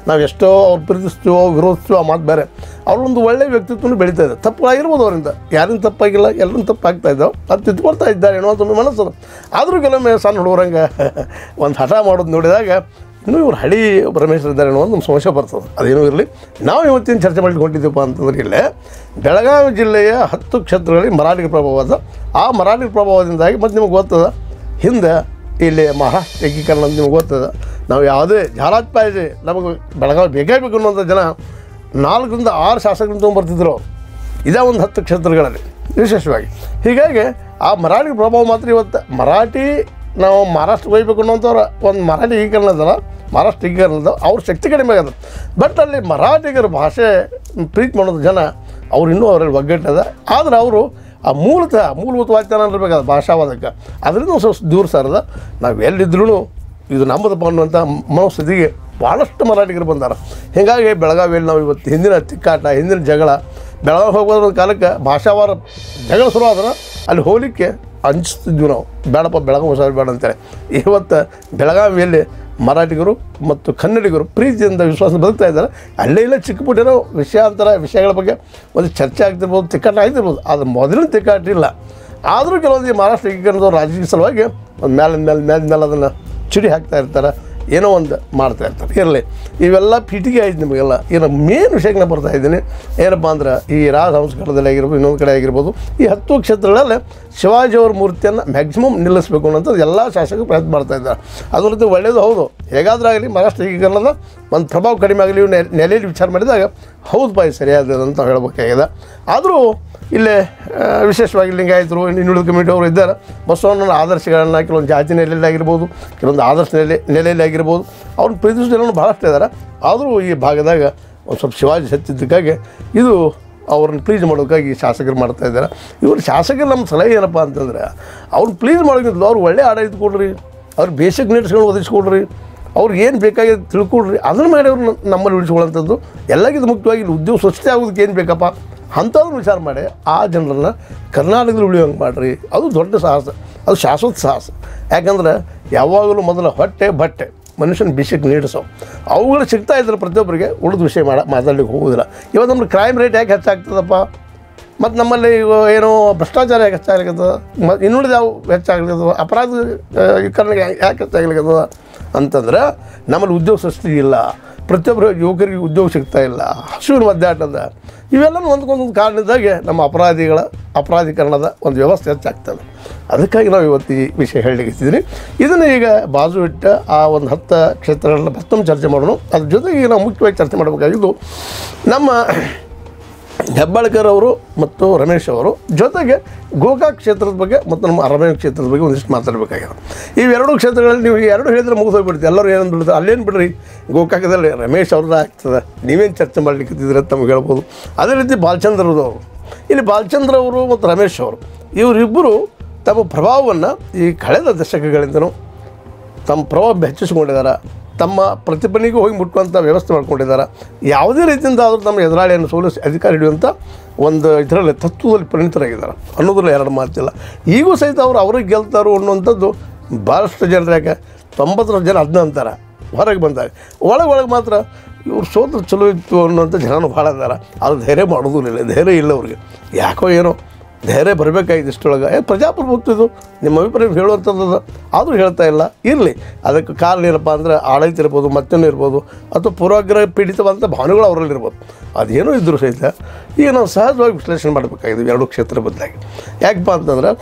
ನಾವು ಎಷ್ಟೋ ಅವ್ರು ಪ್ರೀತಿಸ್ತೀವೋ ವಿರೋಧಿಸ್ತೀವೋ ಆ ಮಾತು ಬೇರೆ ಅವ್ರೊಂದು ಒಳ್ಳೆಯ ವ್ಯಕ್ತಿತ್ವನೂ ಬೆಳೀತಾ ಇದೆ ತಪ್ಪುಗಳಾಗಿರ್ಬೋದು ಅವರಿಂದ ಯಾರಿನ ತಪ್ಪಾಗಿಲ್ಲ ಎಲ್ಲರೂ ತಪ್ಪಾಗ್ತಾ ಇದ್ದಾವೆ ಅದು ತಿದ್ಕೊಳ್ತಾ ಇದ್ದಾರೆ ಏನೋ ಅಂತ ಒಂದು ಮನಸ್ಸು ಆದರೂ ಕೆಲವೊಮ್ಮೆ ಸಣ್ಣ ಹುಡುಗರಂಗೆ ಒಂದು ಹಠ ಮಾಡೋದು ನೋಡಿದಾಗ ಇನ್ನೂ ಇವ್ರು ಹಳಿ ರಮೇಶ್ ಇದ್ದಾರೆ ಅನ್ನೋ ಒಂದು ಸಂಶಯ ಬರ್ತದೆ ಅದೇನೂ ಇರಲಿ ನಾವು ಇವತ್ತಿನ ಚರ್ಚೆ ಮಾಡ್ಲಿಕ್ಕೆ ಹೊಂಟಿದ್ದೀವಪ್ಪ ಅಂತಂದ್ರೆ ಇಲ್ಲೇ ಬೆಳಗಾವಿ ಜಿಲ್ಲೆಯ ಹತ್ತು ಕ್ಷೇತ್ರಗಳಿಗೆ ಮರಾಠಿ ಪ್ರಭಾವ ಅದ ಆ ಮರಾಠಿ ಪ್ರಭಾವದಿಂದಾಗಿ ಮತ್ತು ನಿಮಗೆ ಗೊತ್ತದ ಹಿಂದೆ ಇಲ್ಲಿ ಮಹಾರಾಷ್ಟ್ರ ಏಕೀಕರಣ ಅಂತ ನಿಮ್ಗೆ ಗೊತ್ತದ ನಾವು ಯಾವುದೇ ಜಾಲಾತ್ ಪಾಯಿದೆ ನಮಗೆ ಬೆಳಗಾವಿ ಬೇಕೇ ಬೇಕು ಅನ್ನೋಂಥ ಜನ ನಾಲ್ಕರಿಂದ ಆರು ಶಾಸಕರನ್ನ ತೊಗೊಂಬರ್ತಿದ್ರು ಅವ್ರು ಇದೇ ಒಂದು ಹತ್ತು ಕ್ಷೇತ್ರಗಳಲ್ಲಿ ವಿಶೇಷವಾಗಿ ಹೀಗಾಗಿ ಆ ಮರಾಠಿ ಪ್ರಭಾವ ಮಾತ್ರ ಇವತ್ತು ಮರಾಠಿ ನಾವು ಮಹಾರಾಷ್ಟ್ರಕ್ಕೆ ಹೋಗ್ಬೇಕು ಅನ್ನೋಂಥವ್ರ ಒಂದು ಮರಾಠಿ ಏಕೀಕರಣ ಅದಲ್ಲ ಮಹಾರಾಷ್ಟ್ರ ಏಕೀಕರಣ ಅದ ಅವ್ರ ಶಕ್ತಿ ಕಡಿಮೆ ಆಗದ ಬಟ್ ಅಲ್ಲಿ ಮರಾಠಿಗರ ಭಾಷೆ ಪ್ರೀತಿ ಮಾಡೋದು ಜನ ಅವ್ರು ಇನ್ನೂ ಅವರಲ್ಲಿ ಒಗ್ಗಟ್ಟದ ಆದರೆ ಅವರು ಆ ಮೂಲತಃ ಮೂಲಭೂತವಾದ ಇರಬೇಕಾದ ಭಾಷಾವಾದಕ್ಕೆ ಅದರಿಂದ ಒಂದು ಸ್ವಲ್ಪ ದೂರ ಸರದ ನಾವು ಎಲ್ಲಿದ್ರೂ ಇದು ನಮ್ಮದಪ್ಪ ಅನ್ನುವಂಥ ಮನಸ್ಥಿತಿಗೆ ಭಾಳಷ್ಟು ಮರಾಠಿಗರು ಬಂದಾರ ಹೀಗಾಗಿ ಬೆಳಗಾವಿಯಲ್ಲಿ ನಾವು ಇವತ್ತು ಹಿಂದಿನ ತಿಕ್ಕಾಟ ಹಿಂದಿನ ಜಗಳ ಬೆಳಗಾವಿ ಹೋಗೋದ್ರ ಒಂದು ಕಾಲಕ್ಕೆ ಭಾಷಾವಾರ ಜಗಳ ಶುರು ಆದ್ರೆ ಅಲ್ಲಿ ಹೋಗಲಿಕ್ಕೆ ಹಂಚ್ತಿದ್ವಿ ನಾವು ಬೇಡಪ್ಪ ಬೆಳಗಾವಿ ಹೊಸ ಬೇಡ ಅಂತೇಳಿ ಇವತ್ತು ಬೆಳಗಾವಿಯಲ್ಲಿ ಮರಾಠಿಗರು ಮತ್ತು ಕನ್ನಡಿಗರು ಪ್ರೀತಿಯಿಂದ ವಿಶ್ವಾಸ ಬದುಕ್ತಾ ಇದ್ದಾರೆ ಅಲ್ಲೇ ಇಲ್ಲ ಚಿಕ್ಕ ಪುಟ್ಟಿರೋ ವಿಷಯಾಂತರ ವಿಷಯಗಳ ಬಗ್ಗೆ ಒಂದು ಚರ್ಚೆ ಆಗ್ತಿರ್ಬೋದು ತಿಕ್ಕಾಟ ಆಗ್ತಿರ್ಬೋದು ಆದರೆ ಮೊದಲಿನ ತಿಕ್ಕಾಟ ಇಲ್ಲ ಆದರೂ ಕೆಲವೊಂದು ಈ ಮಹಾರಾಷ್ಟ್ರ ಏಕೀಕರಣದವ್ರು ರಾಜಕೀಯ ಸಲುವಾಗಿ ಒಂದು ಮೇಲಿನ ಮೇಲೆ ಮೇಲಿನ ಮೇಲೆ ಅದನ್ನು ಚಿಡಿ ಹಾಕ್ತಾ ಇರ್ತಾರೆ ಏನೋ ಒಂದು ಮಾಡ್ತಾ ಇರ್ತಾರೆ ಇರಲಿ ಇವೆಲ್ಲ ಪಿಟಿಗೆ ಆಯ್ತು ನಿಮಗೆಲ್ಲ ಏನು ಮೇನ್ ವಿಷಯಕ್ಕೆ ನಾನು ಬರ್ತಾ ಇದ್ದೀನಿ ಏನಪ್ಪ ಅಂದ್ರೆ ಈ ರಾಜ ಸಂಸ್ಕಾರದಲ್ಲಿ ಆಗಿರ್ಬೋದು ಇನ್ನೊಂದು ಕಡೆ ಆಗಿರ್ಬೋದು ಈ ಹತ್ತು ಕ್ಷೇತ್ರಗಳಲ್ಲಿ ಶಿವಾಜಿಯವ್ರ ಮೂರ್ತಿಯನ್ನು ಮ್ಯಾಕ್ಸಿಮಮ್ ನಿಲ್ಲಿಸಬೇಕು ಅನ್ನೋಂಥದ್ದು ಎಲ್ಲ ಶಾಸಕರು ಪ್ರಯತ್ನ ಮಾಡ್ತಾ ಇದ್ದಾರೆ ಅದರದ್ದು ಒಳ್ಳೆಯದು ಹೌದು ಹೇಗಾದರೂ ಆಗಲಿ ಮಹಾರಾಷ್ಟ್ರ ಏಕೀಕರಣದ ಒಂದು ಪ್ರಭಾವ ಕಡಿಮೆ ಆಗಲಿ ಇವು ನೆ- ನೆಲೆಯಲ್ಲಿ ವಿಚಾರ ಮಾಡಿದಾಗ ಹೌದು ಬಾಯಿ ಸರಿಯಾದ ಅಂತ ಹೇಳಬೇಕಾಗಿದೆ ಆದರೂ ಇಲ್ಲೇ ಆ, ವಿಶೇಷವಾಗಿ ಲಿಂಗಾಯತರು ಇನ್ನುಳಿದ ಕಮಿಟಿ ಅವರು ಇದ್ದಾರೆ ಬಸವಣ್ಣನ ಆದರ್ಶಗಳನ್ನು ಕೆಲವೊಂದು ಜಾತಿ ನೆಲೆಯಲ್ಲಿ ಆಗಿರ್ಬೋದು ಕೆಲವೊಂದು ಆದರ್ಶ ನೆಲೆ ನೆಲೆಯಲ್ಲಿ ಆಗಿರ್ಬೋದು ಅವ್ರನ್ನ ಪ್ರೀತಿಸೋ ಜನರು ಭಾಳಷ್ಟು ಇದ್ದಾರೆ ಆದರೂ ಈ ಭಾಗದಾಗ ಒಂದು ಸ್ವಲ್ಪ ಶಿವಾಜಿ ಸತ್ತಿದ್ದಕ್ಕಾಗಿ ಇದು ಅವ್ರನ್ನ ಪ್ಲೀಸ್ ಮಾಡೋದಕ್ಕಾಗಿ ಶಾಸಕರು ಮಾಡ್ತಾ ಇದ್ದಾರೆ ಇವರು ಶಾಸಕರು ನಮ್ಮ ಸಲಹೆ ಏನಪ್ಪ ಅಂತಂದ್ರೆ ಅವ್ರನ್ನ ಪ್ಲೀಸ್ ಮಾಡೋಕ್ಕಿಂತ ಅವ್ರು ಒಳ್ಳೆ ಆಡಳಿತ ಕೊಡ್ರಿ ಅವ್ರ ಬೇಸಿಕ್ ನೀಡ್ಸ್ಕೊಂಡು ಒದಗಿಸ್ಕೊಡ್ರಿ ಅವ್ರಿಗೆ ಏನು ಬೇಕಾಗಿದೆ ತಿಳ್ಕೊಡ್ರಿ ಅದನ್ನು ಮಾಡಿ ಅವ್ರು ನ- ನಮ್ಮಲ್ಲಿ ಉಳಿಸ್ಕೊಳ್ಳೋಂಥದ್ದು ಎಲ್ಲಕ್ಕಿಂತ ಮುಖ್ಯವಾಗಿ ಇಲ್ಲಿ ಉದ್ಯೋಗ ಸ್ವಚ್ಛತೆ ಆಗೋದಕ್ಕೆ ಏನು ಬೇಕಪ್ಪ ಅಂಥವ್ರನ್ನ ವಿಚಾರ ಮಾಡಿ ಆ ಜನರನ್ನ ಕರ್ನಾಟಕದಲ್ಲಿ ಉಳಿಯೋಂಗೆ ಮಾಡಿರಿ ಅದು ದೊಡ್ಡ ಸಾಹಸ ಅದು ಶಾಶ್ವತ ಸಾಹಸ ಯಾಕಂದ್ರೆ ಯಾವಾಗಲೂ ಮೊದಲ ಹೊಟ್ಟೆ ಬಟ್ಟೆ ಮನುಷ್ಯನ ಬಿಸಿಗೆ ನೀಡಿಸೋ ಅವುಗಳು ಸಿಗ್ತಾ ಇದ್ರೆ ಪ್ರತಿಯೊಬ್ಬರಿಗೆ ಉಳಿದ ವಿಷಯ ಮಾಡ ಮಾತಾಡ್ಲಿಕ್ಕೆ ಹೋಗೋದಿಲ್ಲ ಇವತ್ತು ನಮ್ಮ ಕ್ರೈಮ್ ರೇಟ್ ಯಾಕೆ ಹೆಚ್ಚಾಗ್ತದಪ್ಪ ಮತ್ತು ನಮ್ಮಲ್ಲಿ ಈಗ ಏನೋ ಭ್ರಷ್ಟಾಚಾರ ಯಾಕೆ ಹೆಚ್ಚಾಗ್ಲಿಕ್ಕತ್ತದ ಮತ್ತು ಇನ್ನುಳಿದ ಯಾವ ಹೆಚ್ಚಾಗ್ಲಿಕ್ಕತ್ತದ ಅಪರಾಧ ಕರ್ನಾಟಕ ಯಾಕೆ ಹೆಚ್ಚಾಗ್ಲಿಕ್ಕತ್ತದ ಅಂತಂದ್ರೆ ನಮ್ಮಲ್ಲಿ ಉದ್ಯೋಗ ಸೃಷ್ಟಿ ಇಲ್ಲ ಪ್ರತಿಯೊಬ್ಬರು ಯುವಕರಿಗೆ ಉದ್ಯೋಗ ಸಿಗ್ತಾ ಇಲ್ಲ ಹಸುವಿನ ಮಧ್ಯಾಟದ ಇವೆಲ್ಲ ಒಂದಕ್ಕೊಂದೊಂದು ಕಾರಣದಾಗೆ ನಮ್ಮ ಅಪರಾಧಿಗಳ ಅಪರಾಧೀಕರಣದ ಒಂದು ವ್ಯವಸ್ಥೆ ಹೆಚ್ಚಾಗ್ತದೆ ಅದಕ್ಕಾಗಿ ನಾವು ಇವತ್ತು ಈ ವಿಷಯ ಹೇಳಲಿಕ್ಕಿದ್ದೀನಿ ಇದನ್ನು ಈಗ ಬಾಜು ಇಟ್ಟ ಆ ಒಂದು ಹತ್ತು ಕ್ಷೇತ್ರಗಳನ್ನ ಮತ್ತೊಮ್ಮೆ ಚರ್ಚೆ ಮಾಡೋಣ ಅದ್ರ ಜೊತೆಗೆ ಈಗ ನಾವು ಮುಖ್ಯವಾಗಿ ಚರ್ಚೆ ಮಾಡಬೇಕಾಗಿದ್ದು ನಮ್ಮ ಹೆಬ್ಬಾಳ್ಕರ್ ಅವರು ಮತ್ತು ರಮೇಶ್ ಅವರು ಜೊತೆಗೆ ಗೋಕಾಕ್ ಕ್ಷೇತ್ರದ ಬಗ್ಗೆ ಮತ್ತು ನಮ್ಮ ಅರಮನೆ ಕ್ಷೇತ್ರದ ಬಗ್ಗೆ ಒಂದಿಷ್ಟು ಮಾತಾಡಬೇಕಾಗಿದೆ ಇವೆರಡು ಕ್ಷೇತ್ರಗಳಲ್ಲಿ ನೀವು ಈ ಎರಡು ಹೇಳಿದ್ರೆ ಮುಗಿದು ಹೋಗ್ಬಿಡ್ತೀವಿ ಎಲ್ಲರೂ ಏನಂದು ಬಿಡ್ತಾರೆ ಅಲ್ಲೇನು ಬಿಡ್ರಿ ಗೋಕಾಕದಲ್ಲಿ ರಮೇಶ್ ಅವ್ರದ್ದು ಆಗ್ತದೆ ನೀವೇನು ಚರ್ಚೆ ಮಾಡ್ಲಿಕ್ಕೆ ಅಂತ ನಮ್ಗೆ ಹೇಳ್ಬೋದು ಅದೇ ರೀತಿ ಬಾಲಚಂದ್ರದವರು ಇಲ್ಲಿ ಬಾಲಚಂದ್ರ ಅವರು ಮತ್ತು ರಮೇಶ್ ಅವರು ಇವರಿಬ್ಬರು ತಮ್ಮ ಪ್ರಭಾವವನ್ನು ಈ ಕಳೆದ ದಶಕಗಳಿಂದನೂ ತಮ್ಮ ಪ್ರಭಾವ ಹೆಚ್ಚಿಸ್ಕೊಂಡಿದ್ದಾರೆ ತಮ್ಮ ಪ್ರತಿಭಟನೆಗೂ ಹೋಗಿ ಮುಟ್ಟುವಂಥ ವ್ಯವಸ್ಥೆ ಮಾಡ್ಕೊಂಡಿದ್ದಾರೆ ಯಾವುದೇ ರೀತಿಯಿಂದ ಆದರೂ ತಮ್ಮ ಎದುರಾಳಿಯನ್ನು ಸೋಲಿಸಿ ಅಧಿಕಾರ ಹಿಡಿಯುವಂಥ ಒಂದು ಇದರಲ್ಲಿ ತತ್ವದಲ್ಲಿ ಪರಿಣಿತರಾಗಿದ್ದಾರೆ ಅನ್ನೋದ್ರಲ್ಲಿ ಎರಡು ಮಾತಿಲ್ಲ ಈಗೂ ಸಹಿತ ಅವರು ಅವ್ರಿಗೆ ಗೆಲ್ತಾರೋ ಅನ್ನುವಂಥದ್ದು ಭಾಳಷ್ಟು ಜನರು ಯಾಕೆ ತೊಂಬತ್ತರ ಜನ ಅದನ್ನ ಅಂತಾರೆ ಹೊರಗೆ ಬಂದಾಗ ಒಳಗೆ ಒಳಗೆ ಮಾತ್ರ ಇವ್ರು ಸೋತ್ರ ಚಲೋ ಇತ್ತು ಅನ್ನುವಂಥ ಜನನು ಭಾಳ ಇದ್ದಾರೆ ಅದು ಧೈರ್ಯ ಮಾಡೋದು ಇಲ್ಲ ಧೈರ್ಯ ಇಲ್ಲ ಅವ್ರಿಗೆ ಯಾಕೋ ಏನೋ ಧೈರ್ಯ ಬರಬೇಕಾಗಿದೆ ಇಷ್ಟೊಳಗೆ ಏ ಪ್ರಜಾಪ್ರಭುತ್ವ ಇದು ನಿಮ್ಮ ಅಭಿಪ್ರಾಯ ಹೇಳುವಂಥದ್ದು ಆದರೂ ಹೇಳ್ತಾ ಇಲ್ಲ ಇರಲಿ ಅದಕ್ಕೆ ಕಾರಣ ಏನಪ್ಪ ಅಂದರೆ ಆಡಳಿತ ಇರ್ಬೋದು ಮತ್ತೇನೋ ಇರ್ಬೋದು ಅಥವಾ ಪೂರ್ವಾಗ್ರಹ ಪೀಡಿತವಾದಂಥ ಭಾವನೆಗಳು ಅವರಲ್ಲಿ ಇರ್ಬೋದು ಅದೇನೋ ಇದ್ದರೂ ಸಹಿತ ಈಗ ನಾವು ಸಹಜವಾಗಿ ವಿಶ್ಲೇಷಣೆ ಮಾಡಬೇಕಾಗಿದೆ ಎರಡು ಕ್ಷೇತ್ರ ಬದಲಾಗಿ ಯಾಕಪ್ಪ ಅಂತಂದ್ರೆ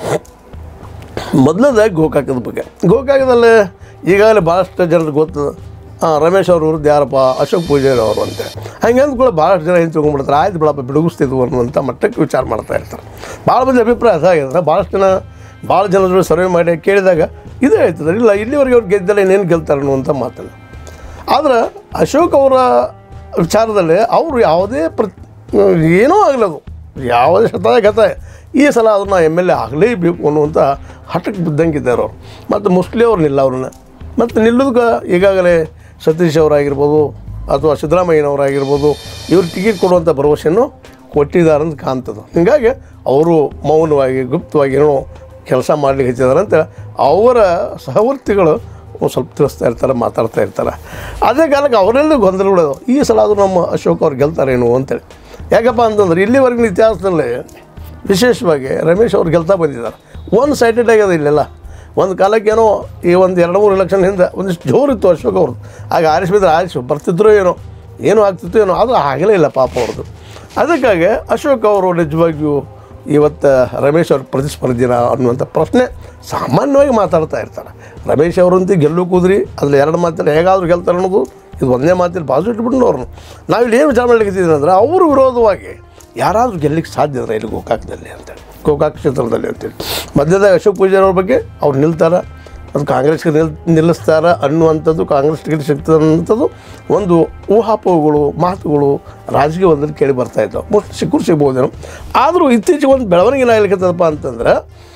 ಮೊದಲದಾಗಿ ಗೋಕಾಕದ ಬಗ್ಗೆ ಗೋಕಾಕದಲ್ಲಿ ಈಗಾಗಲೇ ಭಾಳಷ್ಟು ಜನರಿಗೆ ಗೊತ್ತದ ಹಾಂ ರಮೇಶ್ ಅವ್ರ ವಿರುದ್ಧ ಯಾರಪ್ಪ ಅಶೋಕ್ ಪೂಜಾರಿ ಅವರು ಅಂತ ಹಂಗೆ ಅಂದ್ಕೊಳ್ಳಿ ಭಾಳಷ್ಟು ಜನ ಏನು ತಿಳ್ಕೊಂಡ್ಬಿಡ್ತಾರೆ ಆಯ್ತು ಬಿಡಪ್ಪ ಬಿಡುಗಿಸ್ತಿದ್ವು ಅನ್ನುವಂಥ ಮಟ್ಟಕ್ಕೆ ವಿಚಾರ ಮಾಡ್ತಾ ಇರ್ತಾರೆ ಭಾಳ ಮಂದಿ ಅಭಿಪ್ರಾಯ ಅದಾಗಿದೆ ಭಾಳಷ್ಟು ಜನ ಭಾಳ ಜನರು ಸರ್ವೆ ಮಾಡಿ ಕೇಳಿದಾಗ ಇದೇ ಹೇಳ್ತಿದ್ದಾರೆ ಇಲ್ಲ ಇಲ್ಲಿವರೆಗೆ ಅವ್ರು ಗೆದ್ದಲ್ಲ ಇನ್ನೇನು ಗೆಲ್ತಾರೆ ಅನ್ನುವಂಥ ಮಾತಲ್ಲ ಆದ್ರೆ ಅಶೋಕ್ ಅವರ ವಿಚಾರದಲ್ಲಿ ಅವರು ಯಾವುದೇ ಪ್ರ ಏನೂ ಆಗಲದು ಯಾವುದೇ ಶತಾಯ ಗತ ಈ ಸಲ ಅದನ್ನ ಎಮ್ ಎಲ್ ಎ ಆಗಲೇಬೇಕು ಅನ್ನುವಂಥ ಹಠಕ್ಕೆ ಬಿದ್ದಂಗಿದ್ದಾರೆ ಅವರು ಮತ್ತು ಮುಸ್ಲಿ ಅವ್ರು ನಿಲ್ಲ ಅವ್ರನ್ನ ಮತ್ತು ನಿಲ್ಲೋದಕ್ಕೆ ಈಗಾಗಲೇ ಸತೀಶ್ ಅವರಾಗಿರ್ಬೋದು ಅಥವಾ ಸಿದ್ದರಾಮಯ್ಯನವರಾಗಿರ್ಬೋದು ಇವ್ರು ಟಿಕೆಟ್ ಕೊಡುವಂಥ ಭರವಸೆಯನ್ನು ಕೊಟ್ಟಿದ್ದಾರೆ ಅಂತ ಕಾಣ್ತದೆ ಹೀಗಾಗಿ ಅವರು ಮೌನವಾಗಿ ಗುಪ್ತವಾಗಿ ಏನೋ ಕೆಲಸ ಮಾಡ್ಲಿಕ್ಕೆ ಹಚ್ಚಿದಾರೆ ಅಂತ ಅವರ ಸಹವರ್ತಿಗಳು ಒಂದು ಸ್ವಲ್ಪ ತಿಳಿಸ್ತಾ ಇರ್ತಾರೆ ಮಾತಾಡ್ತಾ ಇರ್ತಾರೆ ಅದೇ ಕಾಲಕ್ಕೆ ಅವರೆಲ್ಲ ಗೊಂದಲಗಳು ಅದಾವ. ಈ ಸಲ ಆದರೂ ನಮ್ಮ ಅಶೋಕ್ ಅವ್ರು ಗೆಲ್ತಾರೇನು ಅಂತೇಳಿ ಯಾಕಪ್ಪ ಅಂತಂದ್ರೆ ಇಲ್ಲಿವರೆಗಿನ ಇತಿಹಾಸದಲ್ಲಿ ವಿಶೇಷವಾಗಿ ರಮೇಶ್ ಅವ್ರು ಗೆಲ್ತಾ ಬಂದಿದ್ದಾರೆ ಒನ್ ಸೈಡೆಡ್ ಆಗ್ಯದ ಇಲ್ಲೆಲ್ಲ ಒಂದು ಕಾಲಕ್ಕೇನೋ ಈ ಒಂದು ಎರಡು ಮೂರು ಎಲೆಕ್ಷನ್ ಹಿಂದೆ ಒಂದಿಷ್ಟು ಜೋರಿತ್ತು ಅಶೋಕ್ ಅವ್ರದ್ದು ಆಗ ಆರಿಸ್ಬಿದ್ರೆ ಆರಿಸು ಬರ್ತಿದ್ರು ಏನೋ ಏನೋ ಆಗ್ತಿತ್ತು ಏನೋ ಅದು ಆಗಲೇ ಇಲ್ಲ ಪಾಪ ಅವ್ರದ್ದು ಅದಕ್ಕಾಗಿ ಅಶೋಕ್ ಅವರು ನಿಜವಾಗಿಯೂ ಇವತ್ತು ರಮೇಶ್ ಅವ್ರ ಪ್ರತಿಸ್ಪರ್ಧಿನ ಅನ್ನುವಂಥ ಪ್ರಶ್ನೆ ಸಾಮಾನ್ಯವಾಗಿ ಮಾತಾಡ್ತಾ ಇರ್ತಾರೆ ರಮೇಶ್ ಅವರಂತೂ ಗೆಲ್ಲು ಕೂದ್ರಿ ಅದ್ರಲ್ಲಿ ಎರಡು ಮಾತಲ್ಲಿ ಹೇಗಾದರೂ ಗೆಲ್ತಾರೆ ಅನ್ನೋದು ಇದು ಒಂದೇ ಮಾತಿಲ್ಲಿ ಬಾಜು ಇಟ್ಬಿಟ್ಟು ಅವ್ರನ್ನ ನಾವಿಲ್ಲಿ ಏನು ವಿಚಾರ ಮಾಡ್ಲಿಕ್ಕೆ ಅಂದ್ರೆ ಅವರು ವಿರೋಧವಾಗಿ ಯಾರಾದರೂ ಗೆಲ್ಲಿಕ್ಕೆ ಸಾಧ್ಯ ಇದ್ರೆ ಇಲ್ಲಿ ಗೋಕಾಕದಲ್ಲಿ ಅಂತೇಳಿ ಗೋಕಾಕ್ ಕ್ಷೇತ್ರದಲ್ಲಿ ಅಂತೇಳಿ ಮಧ್ಯದಾಗ ಅಶೋಕ್ ಪೂಜಾರಿ ಅವ್ರ ಬಗ್ಗೆ ಅವ್ರು ನಿಲ್ತಾರೆ ಅದು ಕಾಂಗ್ರೆಸ್ಗೆ ನಿಲ್ ನಿಲ್ಲಿಸ್ತಾರ ಅನ್ನುವಂಥದ್ದು ಕಾಂಗ್ರೆಸ್ ಟಿಕೆಟ್ ಸಿಗ್ತದೆ ಅನ್ನೋಂಥದ್ದು ಒಂದು ಊಹಾಪೋಹಗಳು ಮಾತುಗಳು ರಾಜಕೀಯದಲ್ಲಿ ಕೇಳಿ ಬರ್ತಾ ಇದ್ದಾವೆ ಮೋಸ್ಟ್ ಸಿಕ್ಕರು ಸಿಗ್ಬೋದೇನೋ ಆದರೂ ಇತ್ತೀಚೆಗೆ ಒಂದು ಬೆಳವಣಿಗೆ ಏನಾಗ್ಲಿಕ್ಕತ್ತದಪ್ಪ ಅಂತಂದ್ರೆ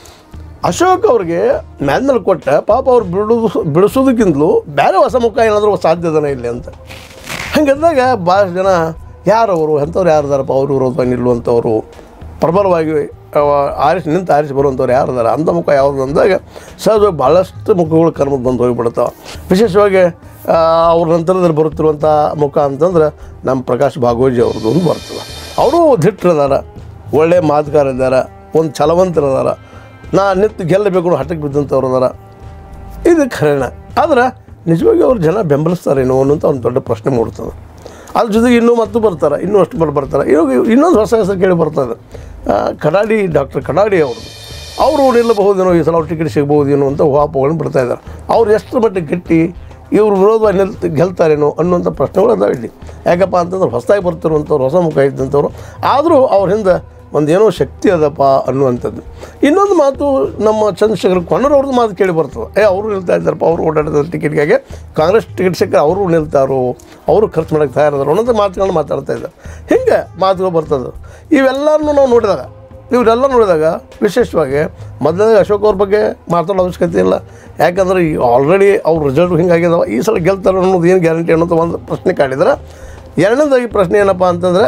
ಅಶೋಕ್ ಅವ್ರಿಗೆ ಮ್ಯಾನ್ನಲ್ಲಿ ಕೊಟ್ಟ ಪಾಪ ಅವ್ರು ಬಿಡೋದು ಬಿಡಿಸೋದಕ್ಕಿಂತಲೂ ಬೇರೆ ಹೊಸ ಮುಖ ಏನಾದರೂ ಸಾಧ್ಯದನ ಇಲ್ಲಿ ಅಂತ ಹಂಗಂದಾಗ ಭಾಳ ಜನ ಯಾರವರು ಎಂಥವ್ರು ಯಾರಿದಾರಪ್ಪ ಅವರು ವಿರೋಧ ನಿಲ್ಲುವಂಥವ್ರು ಪ್ರಬಲವಾಗಿ ಅವ ಆರಿಸಿ ನಿಂತು ಆರಿಸಿ ಬರುವಂಥವ್ರು ಯಾರಿದಾರ ಅಂಥ ಮುಖ ಯಾವುದು ಅಂದಾಗ ಸಹಜವಾಗಿ ಭಾಳಷ್ಟು ಮುಖಗಳು ಕರ್ಮಕ್ಕೆ ಬಂದು ಹೋಗಿಬಿಡ್ತಾವೆ ವಿಶೇಷವಾಗಿ ಆ, ಅವ್ರ ನಂತರದಲ್ಲಿ ಬರುತ್ತಿರುವಂಥ ಮುಖ ಅಂತಂದ್ರೆ ನಮ್ಮ ಪ್ರಕಾಶ್ ಭಾಗೋಜಿ ಅವ್ರದ್ದು ಒಂದು ಬರ್ತದೆ ಅವರು ದಿಟ್ಟರದಾರ ಒಳ್ಳೆ ಮಾತುಗಾರ ಇದ್ದಾರೆ ಒಂದು ಛಲವಂತರದಾರ ನಾ ನಿಂತು ಗೆಲ್ಲಬೇಕು ಅನ್ನೋ ಹಠಕ್ಕೆ ಬಿದ್ದಂಥವ್ರು ಅದಾರ ಇದು ಖರೇನ ಆದ್ರೆ ನಿಜವಾಗಿ ಅವ್ರು ಜನ ಬೆಂಬಲಿಸ್ತಾರೇನೋ ಅನ್ನೋಂಥ ಒಂದು ದೊಡ್ಡ ಪ್ರಶ್ನೆ ಮೂಡ್ತದೆ ಅದ್ರ ಜೊತೆಗೆ ಇನ್ನೂ ಮತ್ತು ಬರ್ತಾರೆ ಇನ್ನೂ ಅಷ್ಟು ಬರ್ ಬರ್ತಾರೆ ಇವಾಗ ಇನ್ನೊಂದು ಹೊಸ ಹೆಸರು ಕೇಳಿ ಬರ್ತದೆ ಆ, ಕಡಾಡಿ ಡಾಕ್ಟರ್ ಕಡಾಡಿ ಅವರು ಅವರು ನಿಲ್ಲಬಹುದೇನೋ ಈ ಸಲ ಅವ್ರ ಟಿಕೆಟ್ ಸಿಗ್ಬಹುದೇನೋ ಅಂತ ಊಹಾಪೋಹಗಳನ್ನು ಬಿಡ್ತಾ ಇದ್ದಾರೆ ಅವ್ರು ಎಷ್ಟು ಮಟ್ಟಿಗೆ ಗಟ್ಟಿ ಇವ್ರು ವಿರೋಧವಾಗಿ ನಿಲ್ ಗೆಲ್ತಾರೇನೋ ಅನ್ನುವಂಥ ಪ್ರಶ್ನೆಗಳು ಅದಾವೆ ಇಲ್ಲಿ ಯಾಕಪ್ಪ ಅಂತಂದ್ರೆ ಹೊಸದಾಗಿ ಬರ್ತಿರುವಂಥವ್ರು ಹೊಸ ಮುಖ ಇದ್ದಂಥವ್ರು ಆದರೂ ಅವ್ರ ಹಿಂದೆ ಒಂದು ಏನೋ ಶಕ್ತಿ ಅದಪ್ಪ ಅನ್ನುವಂಥದ್ದು ಇನ್ನೊಂದು ಮಾತು ನಮ್ಮ ಚಂದ್ರಶೇಖರ್ ಕೊಣ್ಣರವ್ರದ್ದು ಮಾತು ಕೇಳಿ ಬರ್ತದೆ ಏ ಅವರು ನಿಲ್ತಾ ಇದ್ದಾರಪ್ಪ ಅವರು ಓಡಾಡಿದ ಟಿಕೆಟ್ಗಾಗಿ ಕಾಂಗ್ರೆಸ್ ಟಿಕೆಟ್ ಸಿಕ್ಕರೆ ಅವರು ನಿಲ್ತಾರೋ ಅವರು ಖರ್ಚು ಮಾಡೋಕ್ಕೆ ತಯಾರದಾರೋ ಅನ್ನೋದು ಮಾತುಗಳನ್ನ ಮಾತಾಡ್ತಾ ಇದ್ದಾರೆ ಹಿಂಗೆ ಮಾತುಗಳು ಬರ್ತದೆ ಇವೆಲ್ಲರನ್ನೂ ನಾವು ನೋಡಿದಾಗ ಇವರೆಲ್ಲ ನೋಡಿದಾಗ ವಿಶೇಷವಾಗಿ ಮೊದಲನೇ ಅಶೋಕ್ ಅವ್ರ ಬಗ್ಗೆ ಮಾತಾಡೋ ಅವಶ್ಯಕತೆ ಇಲ್ಲ ಯಾಕಂದ್ರೆ ಈ ಆಲ್ರೆಡಿ ಅವ್ರ ರಿಸಲ್ಟ್ ಹಿಂಗಾಗಿದಾವೆ ಈ ಸಲ ಗೆಲ್ತಾರೆ ಅನ್ನೋದು ಏನು ಗ್ಯಾರಂಟಿ ಅನ್ನೋದು ಒಂದು ಪ್ರಶ್ನೆ ಕಾಡಿದ್ರೆ ಎರಡನೇದಾಗಿ ಪ್ರಶ್ನೆ ಏನಪ್ಪ ಅಂತಂದರೆ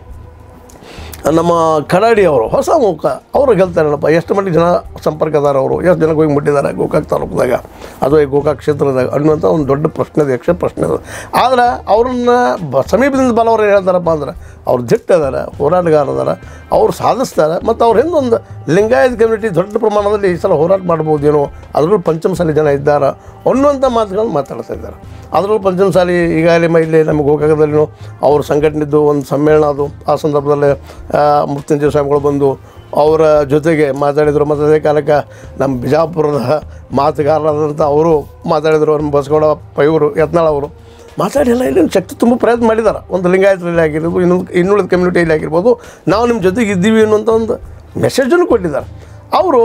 ನಮ್ಮ ಕಡಾಡಿ ಅವರು ಹೊಸ ಮುಖ ಅವರು ಗೆಲ್ತಾರಲ್ಲಪ್ಪ ಎಷ್ಟು ಮಟ್ಟಿಗೆ ಜನ ಸಂಪರ್ಕ ಅದಾರ ಅವರು ಎಷ್ಟು ಜನಕ್ಕೆ ಹೋಗಿ ಮುಟ್ಟಿದ್ದಾರೆ ಗೋಕಾಕ್ ತಾಲೂಕದಾಗ ಅಥವಾ ಈ ಗೋಕಾಕ್ ಕ್ಷೇತ್ರದಾಗ ಅನ್ನುವಂಥ ಒಂದು ದೊಡ್ಡ ಪ್ರಶ್ನೆ ಅದು ಯಕ್ಷ ಪ್ರಶ್ನೆ ಅದು ಆದ್ರೆ ಅವ್ರನ್ನ ಬ ಸಮೀಪದಿಂದ ಬಲವರು ಏನು ಹೇಳ್ತಾರಪ್ಪ ಅಂದ್ರೆ ಅವ್ರು ದಿಟ್ಟ ಅದಾರ ಹೋರಾಟಗಾರ ಅದಾರ ಅವ್ರು ಸಾಧಿಸ್ತಾರೆ ಮತ್ತು ಅವ್ರ ಹಿಂದೊಂದು ಲಿಂಗಾಯತ್ ಕಮ್ಯುನಿಟಿ ದೊಡ್ಡ ಪ್ರಮಾಣದಲ್ಲಿ ಈ ಸಲ ಹೋರಾಟ ಮಾಡ್ಬೋದೇನೋ ಅದರಲ್ಲೂ ಪಂಚಮಸಾಲಿ ಜನ ಇದ್ದಾರೆ ಅನ್ನುವಂಥ ಮಾತುಗಳನ್ನ ಮಾತಾಡ್ತಾ ಇದ್ದಾರೆ ಅದರಲ್ಲೂ ಪಂಚಮಸಾಲಿ ಈಗಾಗಲೇ ಮ ಇಲ್ಲಿ ನಮ್ಮ ಗೋಕಾಕದಲ್ಲಿನೂ ಅವ್ರ ಸಂಘಟನೆದ್ದು ಒಂದು ಸಮ್ಮೇಳನ ಅದು ಆ ಸಂದರ್ಭದಲ್ಲಿ ಆ, ಮೃತ್ಯುಂಜಯ ಸ್ವಾಮಿಗಳು ಬಂದು ಅವರ ಜೊತೆಗೆ ಮಾತಾಡಿದರು ಮತ್ತು ಅದೇ ಕಾಲಕ್ಕೆ ನಮ್ಮ ಬಿಜಾಪುರದ ಮಾತುಗಾರರಾದಂಥ ಅವರು ಮಾತಾಡಿದರು ನಮ್ಮ ಬಸಗೌಡ ಪೈವರು ಯತ್ನಾಳ್ ಅವರು ಮಾತಾಡಿ ಎಲ್ಲ ಇಲ್ಲಿ ಶಕ್ತಿ ತುಂಬ ಪ್ರಯತ್ನ ಮಾಡಿದ್ದಾರೆ ಒಂದು ಲಿಂಗಾಯತರಲ್ಲಿ ಆಗಿರ್ಬೋದು ಇನ್ನೊಂದು ಇನ್ನುಳಿದ ಕಮ್ಯುನಿಟಿಯಲ್ಲಿ ಆಗಿರ್ಬೋದು ನಾವು ನಿಮ್ಮ ಜೊತೆಗೆ ಇದ್ದೀವಿ ಅನ್ನುವಂಥ ಒಂದು ಮೆಸೇಜನ್ನು ಕೊಟ್ಟಿದ್ದಾರೆ ಅವರು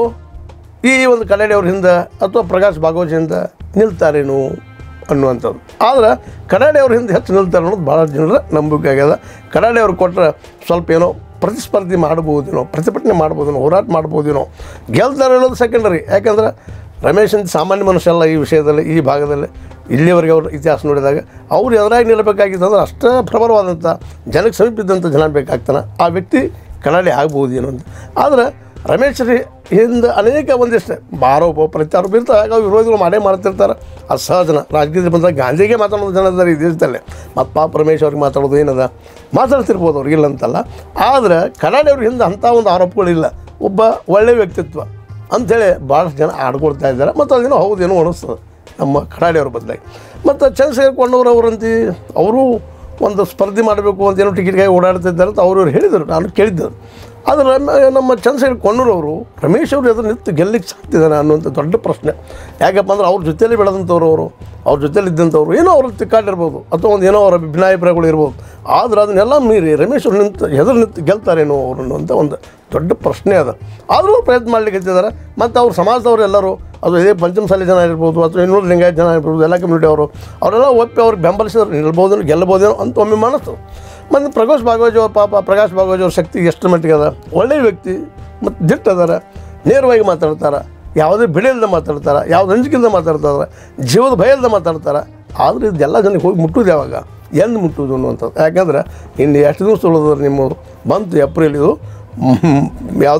ಈ ಒಂದು ಕನ್ನಡಿ ಅವ್ರ ಹಿಂದೆ ಅಥವಾ ಪ್ರಕಾಶ್ ಭಾಗವತ್ ಹಿಂದೆ ನಿಲ್ತಾರೇನು ಅನ್ನುವಂಥದ್ದು ಆದ್ರೆ ಕನ್ನಡಿ ಅವ್ರ ಹಿಂದೆ ಹೆಚ್ಚು ನಿಲ್ತಾರೆ ಅನ್ನೋದು ಭಾಳ ಜನರ ನಂಬಿಕೆ ಆಗ್ಯದ ಕನ್ನಡಿ ಅವ್ರು ಕೊಟ್ಟರೆ ಸ್ವಲ್ಪ ಏನೋ ಪ್ರತಿಸ್ಪರ್ಧಿ ಮಾಡ್ಬೋದೇನೋ ಪ್ರತಿಭಟನೆ ಮಾಡ್ಬೋದೇನೋ ಹೋರಾಟ ಮಾಡ್ಬೋದೇನೋ ಗೆಲ್ತಾರೆ ಅನ್ನೋದು ಸೆಕೆಂಡರಿ ಯಾಕಂದ್ರೆ ರಮೇಶ್ ಅಂತ ಸಾಮಾನ್ಯ ಮನುಷ್ಯ ಅಲ್ಲ ಈ ವಿಷಯದಲ್ಲಿ ಈ ಭಾಗದಲ್ಲಿ ಇಲ್ಲಿವರೆಗೆ ಅವ್ರ ಇತಿಹಾಸ ನೋಡಿದಾಗ ಅವ್ರು ಎದುರಾಗಿ ನಿಲ್ಲಬೇಕಾಗಿತ್ತು ಅಂದ್ರೆ ಅಷ್ಟೇ ಪ್ರಬಲವಾದಂಥ ಜನಕ್ಕೆ ಸಮೀಪ ಇದ್ದಂಥ ಜನ ಬೇಕಾಗ್ತಾನೆ ಆ ವ್ಯಕ್ತಿ ಕನ್ನಡಿ ಆಗ್ಬೋದೇನೋ ಅಂತ ಆದರೆ ರಮೇಶ್ ರೀ ಹಿಂದೆ ಅನೇಕ ಒಂದಿಷ್ಟು ಆರೋಪ ಪ್ರತ್ಯಾರೋಪ ಇರ್ತಾರೆ ಆಗ ವಿರೋಧಿಗಳು ಮಾಡೇ ಮಾಡ್ತಿರ್ತಾರೆ ಅದು ಸಹಜನ ರಾಜಕೀಯದಲ್ಲಿ ಬಂದಾಗ ಗಾಂಧಿಗೆ ಮಾತಾಡೋದು ಜನ ಇದ್ದಾರೆ ಈ ದೇಶದಲ್ಲೇ ಮತ್ತು ಪಾಪ ರಮೇಶ್ ಅವ್ರಿಗೆ ಮಾತಾಡೋದು ಏನದ ಮಾತಾಡ್ತಿರ್ಬೋದು ಅವ್ರಿಗೆ ಇಲ್ಲ ಅಂತಲ್ಲ ಆದರೆ ಕನ್ನಡಿ ಅವ್ರ ಹಿಂದೆ ಅಂಥ ಒಂದು ಆರೋಪಗಳಿಲ್ಲ ಒಬ್ಬ ಒಳ್ಳೆಯ ವ್ಯಕ್ತಿತ್ವ ಅಂಥೇಳಿ ಭಾಳಷ್ಟು ಜನ ಆಡ್ಕೊಳ್ತಾ ಇದ್ದಾರೆ ಮತ್ತು ಅದೇನೋ ಹೌದೇನೋ ಅನಿಸ್ತದೆ ನಮ್ಮ ಕಡಾಡಿಯವ್ರ ಬದಲಾಗಿ ಮತ್ತು ಚಂದ್ರಶೇಖರ್ ಕೊಂಡವ್ರು ಅವರಂತಿ ಅವರು ಒಂದು ಸ್ಪರ್ಧೆ ಮಾಡಬೇಕು ಅಂತ ಏನೋ ಟಿಕೆಟ್ಗಾಗಿ ಓಡಾಡ್ತಿದ್ದಾರೆ ಅಂತ ಅವರು ಹೇಳಿದರು ನಾನು ಕೇಳಿದ್ದರು ಆದರೆ ರಮ- ನಮ್ಮ ಚಂದ್ರಶೇಖರ್ ಕೊಂಡೂರವರು ರಮೇಶ್ ಅವರು ಎದುರು ನಿಂತು ಗೆಲ್ಲಿಕ್ಕೆ ಸಾಧ್ಯದಾನ ಅನ್ನುವಂಥ ದೊಡ್ಡ ಪ್ರಶ್ನೆ ಯಾಕಪ್ಪ ಅಂದ್ರೆ ಅವ್ರ ಜೊತೆಯಲ್ಲಿ ಬೆಳೆದಂಥವ್ರು ಅವರು ಅವ್ರ ಜೊತೆಲಿ ಇದ್ದಂಥವ್ರು ಏನೋ ಅವ್ರ ತಿಕ್ಕಾಡಿರ್ಬೋದು ಅಥವಾ ಒಂದು ಏನೋ ಅವರ ಭಿನ್ನಾಭಿಪ್ರಾಯಗಳು ಇರ್ಬೋದು ಆದ್ರೆ ಅದನ್ನೆಲ್ಲ ಮೀರಿ ರಮೇಶ್ ಅವ್ರು ನಿಂತು ಎದುರು ನಿಂತು ಗೆಲ್ತಾರೇನೋ ಅವರು ಅನ್ನುವಂಥ ಒಂದು ದೊಡ್ಡ ಪ್ರಶ್ನೆ ಅದ ಆದರೂ ಪ್ರಯತ್ನ ಮಾಡ್ಲಿಕ್ಕೆ ಇದ್ದಾರೆ ಮತ್ತು ಅವ್ರ ಸಮಾಜದವ್ರು ಎಲ್ಲರೂ ಅದು ಇದೇ ಪಂಚಮಸಾಲಿ ಜನ ಇರ್ಬೋದು ಅಥವಾ ಇನ್ನೂರು ಲಿಂಗಾಯತ್ ಜನ ಇರ್ಬೋದು ಎಲ್ಲ ಕಮ್ಯುನಿಟಿ ಅವರು ಅವರೆಲ್ಲ ಒಪ್ಪಿ ಅವ್ರಿಗೆ ಬೆಂಬಲಿಸಿದ್ರೆ ನಿಲ್ಬೋದೇನೋ ಗೆಲ್ಲಬೋದೇನೋ ಅಂತ ಒಮ್ಮೆ ಮನಸ್ಸು ಮತ್ತು ಪ್ರಕಾಶ್ ಭಾಗವಜ್ ಅವ್ರ ಪಾಪ ಪ್ರಕಾಶ್ ಭಾಗವಜ್ ಅವ್ರ ಶಕ್ತಿ ಎಷ್ಟು ಮಟ್ಟಿಗೆ ಅದ ಒಳ್ಳೆಯ ವ್ಯಕ್ತಿ ಮತ್ತು ದಿಟ್ಟ ಅದಾರ ನೇರವಾಗಿ ಮಾತಾಡ್ತಾರೆ ಯಾವುದೇ ಬೆಳೆ ಇಲ್ಲದೆ ಮಾತಾಡ್ತಾರೆ ಯಾವ್ದು ಅಂಜಿಕಿಲ್ಲದೆ ಮಾತಾಡ್ತಾರೆ ಜೀವದ ಭಯ ಇಲ್ಲದೆ ಮಾತಾಡ್ತಾರೆ ಆದ್ರೆ ಇದೆಲ್ಲ ಜನಕ್ಕೆ ಹೋಗಿ ಮುಟ್ಟುದು ಯಾವಾಗ ಎಂದು ಮುಟ್ಟುವುದು ಅನ್ನುವಂಥದ್ದು ಯಾಕಂದ್ರೆ ಇನ್ನು ಎಷ್ಟು ದಿವಸ ಉಳಿದ್ರೆ ನಿಮ್ಮ ಬಂತು ಏಪ್ರಿಲ್ ಇದು ಮ್, ಯಾವುದು